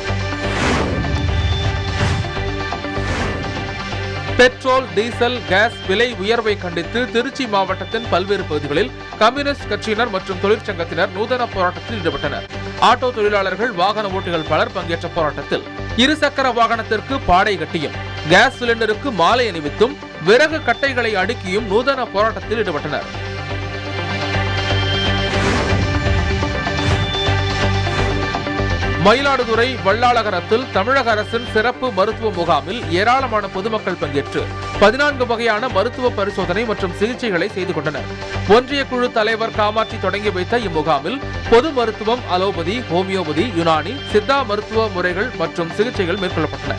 பெட்ரோல் டீசல் கேஸ் விலை உயர்வை கண்டித்து திருச்சி மாவட்டத்தின் பல்வேறு பகுதிகளில் கம்யூனிஸ்ட் கட்சியினர் மற்றும் தொழிற்சங்கத்தினர் நூதன போராட்டத்தில் ஈடுபட்டனர் ஆட்டோ தொழிலாளர்கள் வாகன ஓட்டிகள் பலர் பங்கேற்ற போராட்டத்தில் இருசக்கர வாகனத்திற்கு பாடை கட்டியும் கேஸ் சிலிண்டருக்கு மாலை அணிவித்தும் விறகு கட்டைகளை அடுக்கியும் நூதன போராட்டத்தில் ஈடுபட்டனர் மயிலாடுதுறை வல்லாளகரத்தில் தமிழக அரசின் சிறப்பு மருத்துவ முகாமில் ஏராளமான பொதுமக்கள் பங்கேற்று பதினான்கு வகையான மருத்துவ பரிசோதனை மற்றும் சிகிச்சைகளை செய்து கொண்டனர் ஒன்றிய குழு தலைவர் காமாட்சி தொடங்கி வைத்த இம்முகாமில் பொது மருத்துவம் அலோபதி ஹோமியோபதி யுனானி சித்தா மருத்துவ முறைகள் மற்றும் சிகிச்சைகள் மேற்கொள்ளப்பட்டன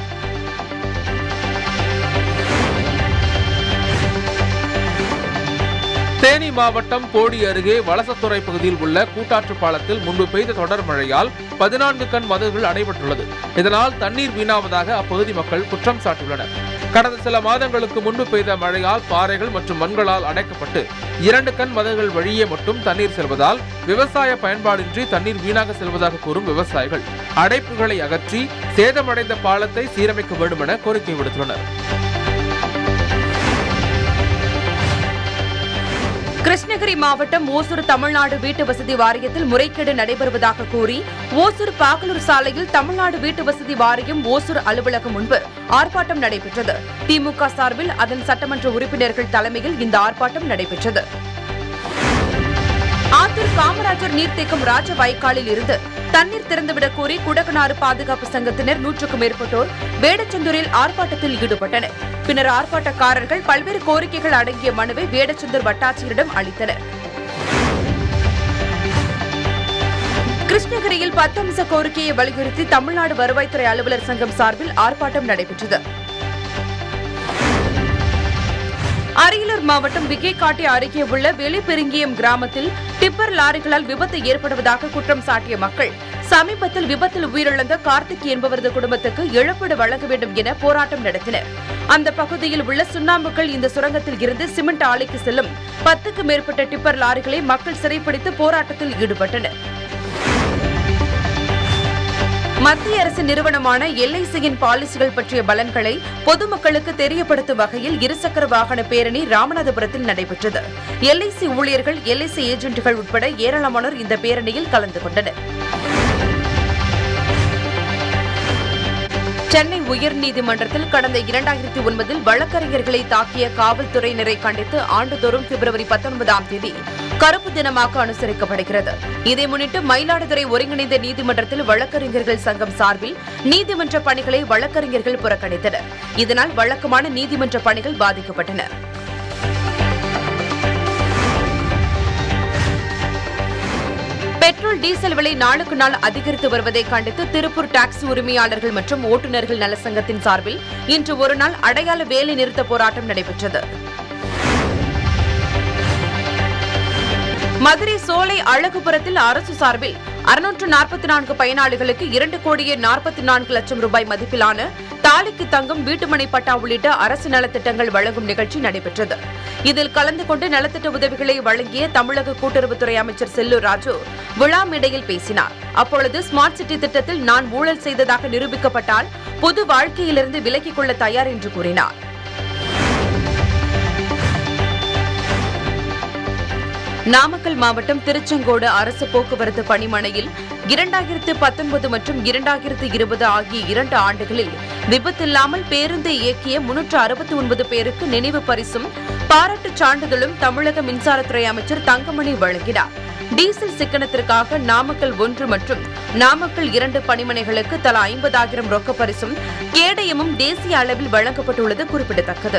தேனி மாவட்டம் போடி அருகே வலசத்துறை பகுதியில் உள்ள கூட்டாற்று பாலத்தில் முன்பு பெய்த தொடர் மழையால் பதினான்கு கண் மதகுகள் அடைபட்டுள்ளது இதனால் தண்ணீர் வீணாவதாக அப்பகுதி மக்கள் குற்றம் சாட்டியுள்ளனர் கடந்த சில மாதங்களுக்கு முன்பு பெய்த மழையால் பாறைகள் மற்றும் மண்களால் அடைக்கப்பட்டு இரண்டு கண் மதகுகள் வழியே மட்டும் தண்ணீர் செல்வதால் விவசாய பயன்பாடின்றி தண்ணீர் வீணாக செல்வதாக கூறும் விவசாயிகள் அடைப்புகளை அகற்றி சேதமடைந்த பாலத்தை சீரமைக்க வேண்டும் என கோரிக்கை விடுத்துள்ளனர் கிருஷ்ணகிரி மாவட்டம் ஓசூர் தமிழ்நாடு வீட்டு வசதி வாரியத்தில் முறைகேடு நடைபெறுவதாக கூறி ஓசூர் பாகலூர் சாலையில் தமிழ்நாடு வீட்டு வசதி வாரியம் ஓசூர் அலுவலகம் முன்பு ஆர்ப்பாட்டம் நடைபெற்றது திமுக சார்பில் அதன் சட்டமன்ற உறுப்பினர்கள் தலைமையில் இந்த ஆர்ப்பாட்டம் நடைபெற்றது ஆத்தூர் காமராஜர் நீர்த்தேக்கம் ராஜ வாய்க்காலில் இருந்து தண்ணீர் திறந்துவிடக் கோரி குடகனாறு பாதுகாப்பு சங்கத்தினர் நூற்றுக்கும் மேற்பட்டோர் வேடச்சந்தூரில் ஆர்ப்பாட்டத்தில் ஈடுபட்டனர் பின்னர் ஆர்ப்பாட்டக்காரர்கள் பல்வேறு கோரிக்கைகள் அடங்கிய மனுவை வேடச்சந்தூர் வட்டாட்சியரிடம் அளித்தனர் கிருஷ்ணகிரியில் பத்து அம்ச கோரிக்கையை வலியுறுத்தி தமிழ்நாடு வருவாய்த்துறை அலுவலர் சங்கம் சார்பில் ஆர்ப்பாட்டம் நடைபெற்றது அரியலூர் மாவட்டம் விகைக்காட்டி அருகே உள்ள வெளிப்பெருங்கியம் கிராமத்தில் டிப்பர் லாரிகளால் விபத்து ஏற்படுவதாக குற்றம் சாட்டிய மக்கள் சமீபத்தில் விபத்தில் உயிரிழந்த கார்த்திக் என்பவரது குடும்பத்துக்கு இழப்பீடு வழங்க வேண்டும் என போராட்டம் நடத்தினர் அந்த பகுதியில் உள்ள சுண்ணாம்புக்கள் இந்த சுரங்கத்தில் இருந்து சிமெண்ட் ஆலைக்கு செல்லும் பத்துக்கு மேற்பட்ட டிப்பர் லாரிகளை மக்கள் சிறைப்பிடித்து போராட்டத்தில் ஈடுபட்டனர் மத்திய அரசு நிறுவனமான எல்ஐசியின் பாலிசிகள் பற்றிய பலன்களை பொதுமக்களுக்கு தெரியப்படுத்தும் வகையில் இருசக்கர வாகன பேரணி ராமநாதபுரத்தில் நடைபெற்றது எல்ஐசி ஊழியர்கள் எல்ஐசி ஏஜென்ட்டுகள் உட்பட ஏராளமானோர் இந்த பேரணியில் கலந்து கொண்டனர் சென்னை உயர்நீதிமன்றத்தில் கடந்த இரண்டாயிரத்தி ஒன்பதில் வழக்கறிஞர்களை தாக்கிய காவல்துறையினரை கண்டித்து ஆண்டுதோறும் பிப்ரவரி பத்தொன்பதாம் தேதி கருப்பு தினமாக அனுசரிக்கப்படுகிறது இதை முன்னிட்டு மயிலாடுதுறை ஒருங்கிணைந்த நீதிமன்றத்தில் வழக்கறிஞர்கள் சங்கம் சார்பில் நீதிமன்ற பணிகளை வழக்கறிஞர்கள் புறக்கணித்தனர் இதனால் வழக்கமான நீதிமன்ற பணிகள் பாதிக்கப்பட்டன பெட்ரோல் டீசல் விலை நாளுக்கு நாள் அதிகரித்து வருவதை கண்டித்து திருப்பூர் டாக்ஸி உரிமையாளர்கள் மற்றும் ஓட்டுநர்கள் நல சங்கத்தின் சார்பில் இன்று ஒருநாள் அடையாள வேலை நிறுத்த போராட்டம் நடைபெற்றது மதுரை சோலை அழகுபுரத்தில் அரசு சார்பில் அறுநூற்று நாற்பத்தி நான்கு பயனாளிகளுக்கு இரண்டு கோடியே நாற்பத்தி நான்கு லட்சம் ரூபாய் மதிப்பிலான தாலிக்கு தங்கம் வீட்டுமனை பட்டா உள்ளிட்ட அரசு நலத்திட்டங்கள் வழங்கும் நிகழ்ச்சி நடைபெற்றது இதில் கலந்து கொண்டு நலத்திட்ட உதவிகளை வழங்கிய தமிழக கூட்டுறவுத்துறை அமைச்சர் செல்லூர் ராஜு விழா மேடையில் பேசினார் அப்பொழுது ஸ்மார்ட் சிட்டி திட்டத்தில் நான் ஊழல் செய்ததாக நிரூபிக்கப்பட்டால் பொது வாழ்க்கையிலிருந்து விலகிக் கொள்ள தயார் என்று கூறினார் நாமக்கல் மாவட்டம் திருச்செங்கோடு அரசு போக்குவரத்து பணிமனையில் இரண்டாயிரத்து பத்தொன்பது மற்றும் இரண்டாயிரத்து இருபது ஆகிய இரண்டு ஆண்டுகளில் விபத்தில்லாமல் பேருந்தை இயக்கிய முன்னூற்று அறுபத்தி ஒன்பது பேருக்கு நினைவு பரிசும் பாராட்டுச் சான்றிதழும் தமிழக மின்சாரத்துறை அமைச்சர் தங்கமணி வழங்கினார் டீசல் சிக்கனத்திற்காக நாமக்கல் ஒன்று மற்றும் நாமக்கல் இரண்டு பணிமனைகளுக்கு தலா ஐம்பதாயிரம் ரொக்க பரிசும் கேடயமும் தேசிய அளவில் வழங்கப்பட்டுள்ளது குறிப்பிடத்தக்கது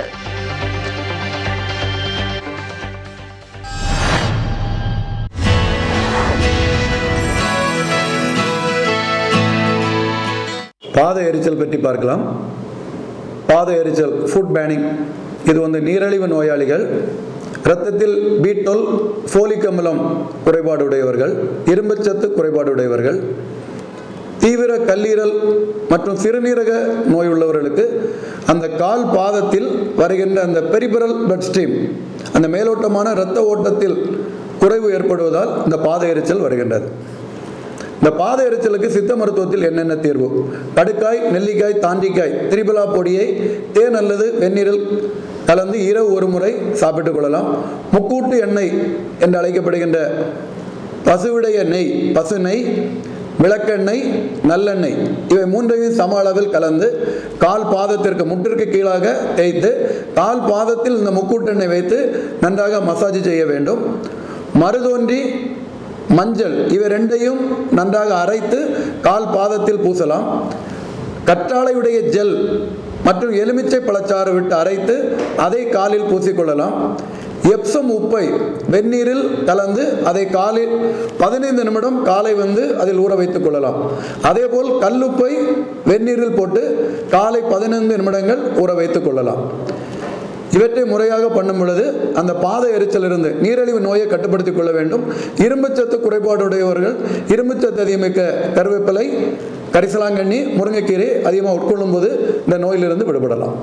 பாத எரிச்சல் பற்றி பார்க்கலாம் பாத எரிச்சல் ஃபுட் பேனிங் இது வந்து நீரிழிவு நோயாளிகள் இரத்தத்தில் பீட்டோல் ஃபோலிக் அமிலம் குறைபாடு உடையவர்கள் இரும்புச்சத்து குறைபாடு உடையவர்கள் தீவிர கல்லீரல் மற்றும் சிறுநீரக நோய் உள்ளவர்களுக்கு அந்த கால் பாதத்தில் வருகின்ற அந்த பெரிபரல் பிளட் ஸ்ட்ரீம் அந்த மேலோட்டமான இரத்த ஓட்டத்தில் குறைவு ஏற்படுவதால் இந்த பாத எரிச்சல் வருகின்றது இந்த பாத எரிச்சலுக்கு சித்த மருத்துவத்தில் என்னென்ன தீர்வு கடுக்காய் நெல்லிக்காய் தாண்டிக்காய் திரிபலா பொடியை தேன் அல்லது வெந்நீரில் கலந்து இரவு ஒரு முறை சாப்பிட்டுக் கொள்ளலாம் முக்கூட்டு எண்ணெய் என்று அழைக்கப்படுகின்ற பசுவுடைய நெய் பசு நெய் விளக்கெண்ணெய் நல்லெண்ணெய் இவை மூன்றையும் சம அளவில் கலந்து கால் பாதத்திற்கு முட்டிற்கு கீழாக தேய்த்து கால் பாதத்தில் இந்த முக்கூட்டெண்ணெய் வைத்து நன்றாக மசாஜ் செய்ய வேண்டும் மருதோன்றி மஞ்சள் இவை ரெண்டையும் நன்றாக அரைத்து கால் பாதத்தில் பூசலாம் கற்றாழையுடைய ஜெல் மற்றும் எலுமிச்சை பழச்சாறு விட்டு அரைத்து அதை காலில் பூசிக்கொள்ளலாம் எப்சம் உப்பை வெந்நீரில் கலந்து அதை காலில் பதினைந்து நிமிடம் காலை வந்து அதில் ஊற வைத்துக் கொள்ளலாம் அதேபோல் கல்லுப்பை வெந்நீரில் போட்டு காலை பதினைந்து நிமிடங்கள் ஊற வைத்துக் கொள்ளலாம் இவற்றை முறையாக பண்ணும் பொழுது அந்த பாத எரிச்சலிருந்து நீரிழிவு நோயை கட்டுப்படுத்திக் கொள்ள வேண்டும் இரும்புச்சத்து குறைபாடுடையவர்கள் இரும்புச்சத்து அதிகமிக்க கருவேப்பிலை கரிசலாங்கண்ணி முருங்கைக்கீரை அதிகமாக உட்கொள்ளும் போது இந்த நோயிலிருந்து விடுபடலாம்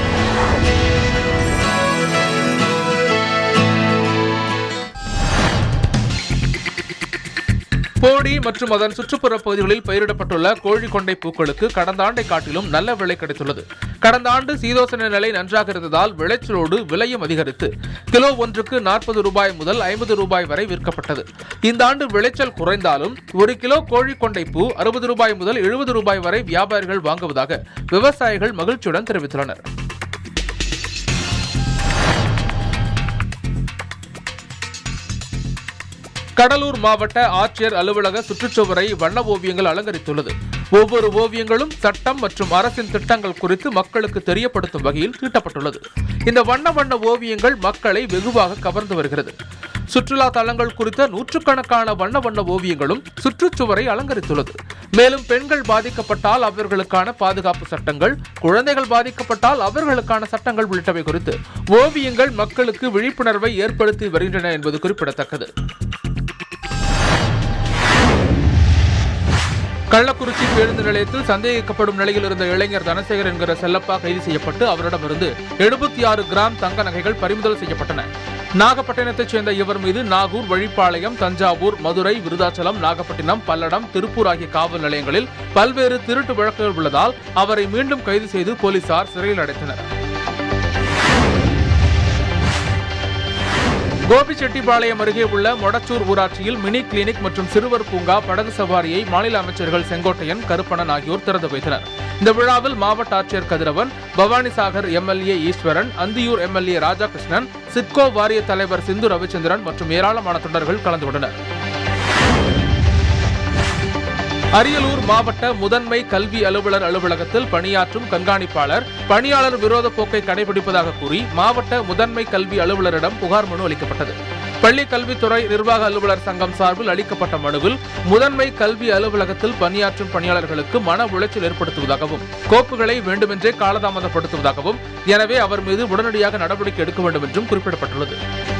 போடி மற்றும் அதன் சுற்றுப்புற பகுதிகளில் பயிரிடப்பட்டுள்ள கோழிக்கொண்டை பூக்களுக்கு கடந்த ஆண்டை காட்டிலும் நல்ல விலை கிடைத்துள்ளது கடந்த ஆண்டு சீதோசன நிலை நன்றாக இருந்ததால் விளைச்சலோடு விலையும் அதிகரித்து கிலோ ஒன்றுக்கு நாற்பது ரூபாய் முதல் ஐம்பது ரூபாய் வரை விற்கப்பட்டது இந்த ஆண்டு விளைச்சல் குறைந்தாலும் ஒரு கிலோ கோழிக்கொண்டை பூ அறுபது ரூபாய் முதல் எழுபது ரூபாய் வரை வியாபாரிகள் வாங்குவதாக விவசாயிகள் மகிழ்ச்சியுடன் தெரிவித்துள்ளனர் கடலூர் மாவட்ட ஆட்சியர் அலுவலக சுற்றுச்சுவரை வண்ண ஓவியங்கள் அலங்கரித்துள்ளது ஒவ்வொரு ஓவியங்களும் சட்டம் மற்றும் அரசின் திட்டங்கள் குறித்து மக்களுக்கு தெரியப்படுத்தும் வகையில் தீட்டப்பட்டுள்ளது இந்த வண்ண வண்ண ஓவியங்கள் மக்களை வெகுவாக கவர்ந்து வருகிறது சுற்றுலா தலங்கள் குறித்த நூற்றுக்கணக்கான வண்ண வண்ண ஓவியங்களும் சுற்றுச்சுவரை அலங்கரித்துள்ளது மேலும் பெண்கள் பாதிக்கப்பட்டால் அவர்களுக்கான பாதுகாப்பு சட்டங்கள் குழந்தைகள் பாதிக்கப்பட்டால் அவர்களுக்கான சட்டங்கள் உள்ளிட்டவை குறித்து ஓவியங்கள் மக்களுக்கு விழிப்புணர்வை ஏற்படுத்தி வருகின்றன என்பது குறிப்பிடத்தக்கது கள்ளக்குறிச்சி பேருந்து நிலையத்தில் சந்தேகிக்கப்படும் நிலையில் இருந்த இளைஞர் தனசேகர் என்கிற செல்லப்பா கைது செய்யப்பட்டு அவரிடமிருந்து எழுபத்தி ஆறு கிராம் தங்க நகைகள் பறிமுதல் செய்யப்பட்டன நாகப்பட்டினத்தைச் சேர்ந்த இவர் மீது நாகூர் வழிப்பாளையம் தஞ்சாவூர் மதுரை விருதாச்சலம் நாகப்பட்டினம் பல்லடம் திருப்பூர் ஆகிய காவல் நிலையங்களில் பல்வேறு திருட்டு வழக்குகள் உள்ளதால் அவரை மீண்டும் கைது செய்து போலீசார் சிறையில் அடைத்தனர் கோபிச்செட்டிப்பாளையம் அருகே உள்ள மொடச்சூர் ஊராட்சியில் மினி கிளினிக் மற்றும் சிறுவர் பூங்கா படகு சவாரியை மாநில அமைச்சர்கள் செங்கோட்டையன் கருப்பணன் ஆகியோர் திறந்து வைத்தனர் இந்த விழாவில் மாவட்ட ஆட்சியர் கதிரவன் பவானிசாகர் எம்எல்ஏ ஈஸ்வரன் அந்தியூர் எம்எல்ஏ ராதாகிருஷ்ணன் சிட்கோ வாரிய தலைவர் சிந்து ரவிச்சந்திரன் மற்றும் ஏராளமான தொண்டர்கள் கலந்து கொண்டனர் அரியலூர் மாவட்ட முதன்மை கல்வி அலுவலர் அலுவலகத்தில் பணியாற்றும் கண்காணிப்பாளர் பணியாளர் விரோத போக்கை கடைபிடிப்பதாக கூறி மாவட்ட முதன்மை கல்வி அலுவலரிடம் புகார் மனு அளிக்கப்பட்டது பள்ளி கல்வித்துறை நிர்வாக அலுவலர் சங்கம் சார்பில் அளிக்கப்பட்ட மனுவில் முதன்மை கல்வி அலுவலகத்தில் பணியாற்றும் பணியாளர்களுக்கு மன உளைச்சல் ஏற்படுத்துவதாகவும் கோப்புகளை வேண்டுமென்றே காலதாமதப்படுத்துவதாகவும் எனவே அவர் மீது உடனடியாக நடவடிக்கை எடுக்க வேண்டும் என்றும் குறிப்பிடப்பட்டுள்ளது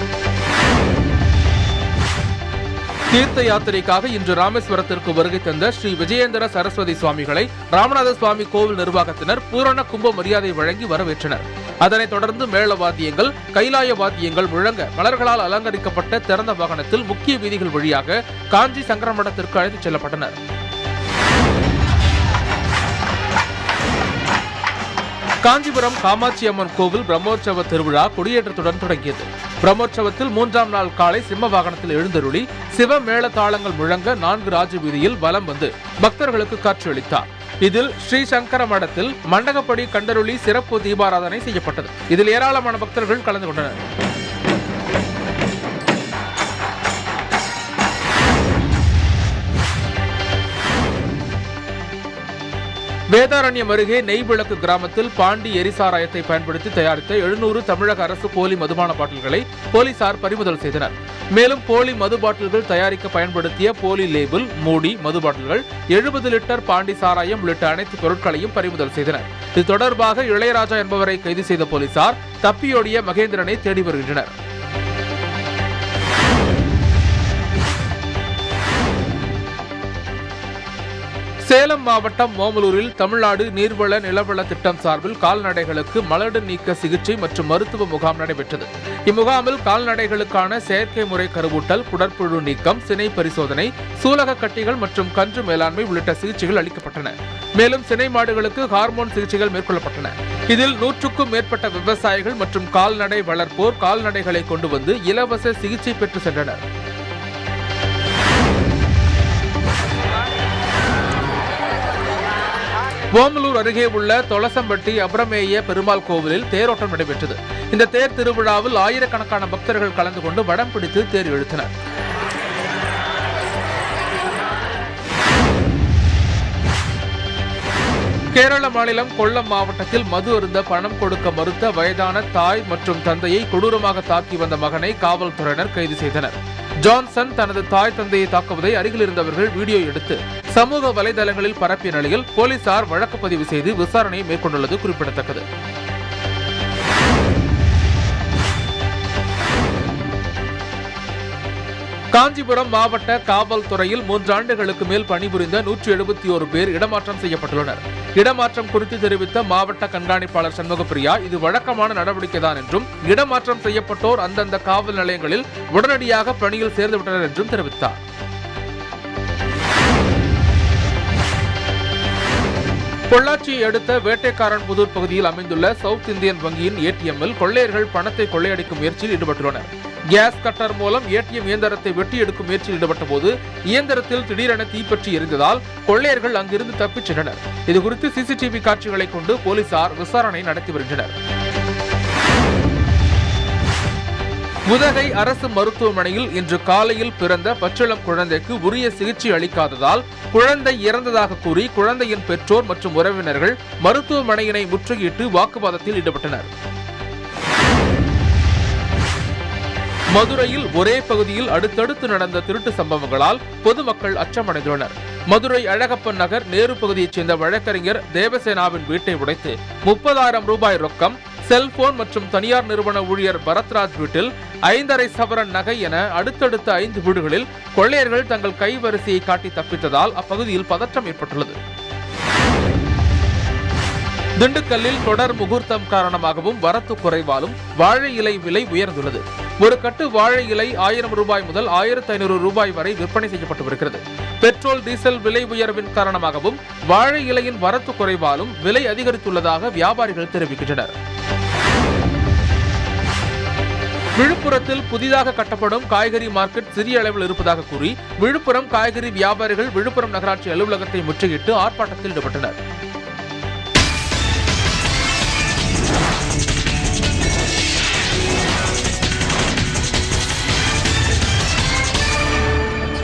தீர்த்த யாத்திரைக்காக இன்று ராமேஸ்வரத்திற்கு வருகை தந்த ஸ்ரீ விஜயேந்திர சரஸ்வதி சுவாமிகளை ராமநாத சுவாமி கோவில் நிர்வாகத்தினர் பூரண கும்ப மரியாதை வழங்கி வரவேற்றனர் அதனைத் தொடர்ந்து மேள வாத்தியங்கள் கைலாய வாத்தியங்கள் முழங்க மலர்களால் அலங்கரிக்கப்பட்ட திறந்த வாகனத்தில் முக்கிய வீதிகள் வழியாக காஞ்சி சங்கர மடத்திற்கு அழைத்துச் செல்லப்பட்டனர் காஞ்சிபுரம் காமாட்சி அம்மன் கோவில் பிரம்மோற்சவ திருவிழா கொடியேற்றத்துடன் தொடங்கியது பிரம்மோற்சவத்தில் மூன்றாம் நாள் காலை சிம்ம வாகனத்தில் எழுந்தருளி சிவ மேள தாளங்கள் முழங்க நான்கு ராஜ வீதியில் வலம் வந்து பக்தர்களுக்கு காட்சியளித்தார் இதில் ஸ்ரீ சங்கர மடத்தில் மண்டகப்படி கண்டருளி சிறப்பு தீபாராதனை செய்யப்பட்டது இதில் ஏராளமான பக்தர்கள் கலந்து கொண்டனர் வேதாரண்யம் அருகே நெய்விளக்கு கிராமத்தில் பாண்டி எரிசாராயத்தை பயன்படுத்தி தயாரித்த எழுநூறு தமிழக அரசு போலி மதுபான பாட்டில்களை போலீசார் பறிமுதல் செய்தனர் மேலும் போலி மது பாட்டில்கள் தயாரிக்க பயன்படுத்திய போலி லேபிள் மூடி மது பாட்டில்கள் எழுபது லிட்டர் பாண்டி சாராயம் உள்ளிட்ட அனைத்து பொருட்களையும் பறிமுதல் செய்தனர் இது தொடர்பாக இளையராஜா என்பவரை கைது செய்த போலீசார் தப்பியோடிய மகேந்திரனை தேடி வருகின்றனர் சேலம் மாவட்டம் ஓமலூரில் தமிழ்நாடு நீர்வள நிலவள திட்டம் சார்பில் கால்நடைகளுக்கு மலடு நீக்க சிகிச்சை மற்றும் மருத்துவ முகாம் நடைபெற்றது இம்முகாமில் கால்நடைகளுக்கான செயற்கை முறை கருவூட்டல் குடற்புழு நீக்கம் சினை பரிசோதனை சூலக கட்டிகள் மற்றும் கன்று மேலாண்மை உள்ளிட்ட சிகிச்சைகள் அளிக்கப்பட்டன மேலும் சினை மாடுகளுக்கு ஹார்மோன் சிகிச்சைகள் மேற்கொள்ளப்பட்டன இதில் நூற்றுக்கும் மேற்பட்ட விவசாயிகள் மற்றும் கால்நடை வளர்ப்போர் கால்நடைகளை கொண்டு வந்து இலவச சிகிச்சை பெற்று சென்றனர் ஓமலூர் அருகே உள்ள தொலசம்பட்டி அப்ரமேய பெருமாள் கோவிலில் தேரோட்டம் நடைபெற்றது இந்த தேர் திருவிழாவில் ஆயிரக்கணக்கான பக்தர்கள் கலந்து கொண்டு வடம் பிடித்து தேர் இழுத்தனர் கேரள மாநிலம் கொல்லம் மாவட்டத்தில் மது அருந்த பணம் கொடுக்க மறுத்த வயதான தாய் மற்றும் தந்தையை கொடூரமாக தாக்கி வந்த மகனை காவல்துறையினர் கைது செய்தனர் ஜான்சன் தனது தாய் தந்தையை தாக்குவதை அருகில் இருந்தவர்கள் வீடியோ எடுத்து சமூக வலைதளங்களில் பரப்பிய நிலையில் போலீசார் வழக்கு பதிவு செய்து விசாரணையை மேற்கொண்டுள்ளது குறிப்பிடத்தக்கது காஞ்சிபுரம் மாவட்ட காவல்துறையில் மூன்றாண்டுகளுக்கு மேல் பணிபுரிந்த நூற்றி எழுபத்தி ஒரு பேர் இடமாற்றம் செய்யப்பட்டுள்ளனர் இடமாற்றம் குறித்து தெரிவித்த மாவட்ட கண்காணிப்பாளர் சண்முகப்பிரியா இது வழக்கமான நடவடிக்கைதான் என்றும் இடமாற்றம் செய்யப்பட்டோர் அந்தந்த காவல் நிலையங்களில் உடனடியாக பணியில் சேர்ந்துவிட்டனர் என்றும் தெரிவித்தார் பொள்ளாச்சியை அடுத்த வேட்டைக்காரன் புதூர் பகுதியில் அமைந்துள்ள சவுத் இந்தியன் வங்கியின் ஏடிஎம்மில் கொள்ளையர்கள் பணத்தை கொள்ளையடிக்கும் முயற்சியில் ஈடுபட்டுள்ளனர் கேஸ் கட்டர் மூலம் ஏடிஎம் இயந்திரத்தை வெட்டி எடுக்கும் முயற்சியில் ஈடுபட்ட போது இயந்திரத்தில் திடீரென தீப்பற்றி எரிந்ததால் கொள்ளையர்கள் அங்கிருந்து தப்பிச் சென்றனர் இதுகுறித்து சிசிடிவி காட்சிகளை கொண்டு போலீசார் விசாரணை நடத்தி வருகின்றனர் உதகை அரசு மருத்துவமனையில் இன்று காலையில் பிறந்த பச்சிளம் குழந்தைக்கு உரிய சிகிச்சை அளிக்காததால் குழந்தை இறந்ததாக கூறி குழந்தையின் பெற்றோர் மற்றும் உறவினர்கள் மருத்துவமனையினை முற்றுகையிட்டு வாக்குவாதத்தில் ஈடுபட்டனர் மதுரையில் ஒரே பகுதியில் அடுத்தடுத்து நடந்த திருட்டு சம்பவங்களால் பொதுமக்கள் அச்சமடைந்துள்ளனர் மதுரை அழகப்பன் நகர் நேரு பகுதியைச் சேர்ந்த வழக்கறிஞர் தேவசேனாவின் வீட்டை உடைத்து முப்பதாயிரம் ரூபாய் ரொக்கம் செல்போன் மற்றும் தனியார் நிறுவன ஊழியர் பரத்ராஜ் வீட்டில் ஐந்தரை சவரன் நகை என அடுத்தடுத்த ஐந்து வீடுகளில் கொள்ளையர்கள் தங்கள் கைவரிசையை காட்டி தப்பித்ததால் அப்பகுதியில் பதற்றம் ஏற்பட்டுள்ளது திண்டுக்கல்லில் தொடர் முகூர்த்தம் காரணமாகவும் வரத்து குறைவாலும் வாழை இலை விலை உயர்ந்துள்ளது ஒரு கட்டு வாழை இலை ஆயிரம் ரூபாய் முதல் ஆயிரத்தி ஐநூறு ரூபாய் வரை விற்பனை செய்யப்பட்டு வருகிறது பெட்ரோல் டீசல் விலை உயர்வின் காரணமாகவும் வாழை இலையின் வரத்து குறைவாலும் விலை அதிகரித்துள்ளதாக வியாபாரிகள் தெரிவிக்கின்றனர் விழுப்புரத்தில் புதிதாக கட்டப்படும் காய்கறி மார்க்கெட் சிறிய அளவில் இருப்பதாக கூறி விழுப்புரம் காய்கறி வியாபாரிகள் விழுப்புரம் நகராட்சி அலுவலகத்தை முற்றுகையிட்டு ஆர்ப்பாட்டத்தில் ஈடுபட்டனர்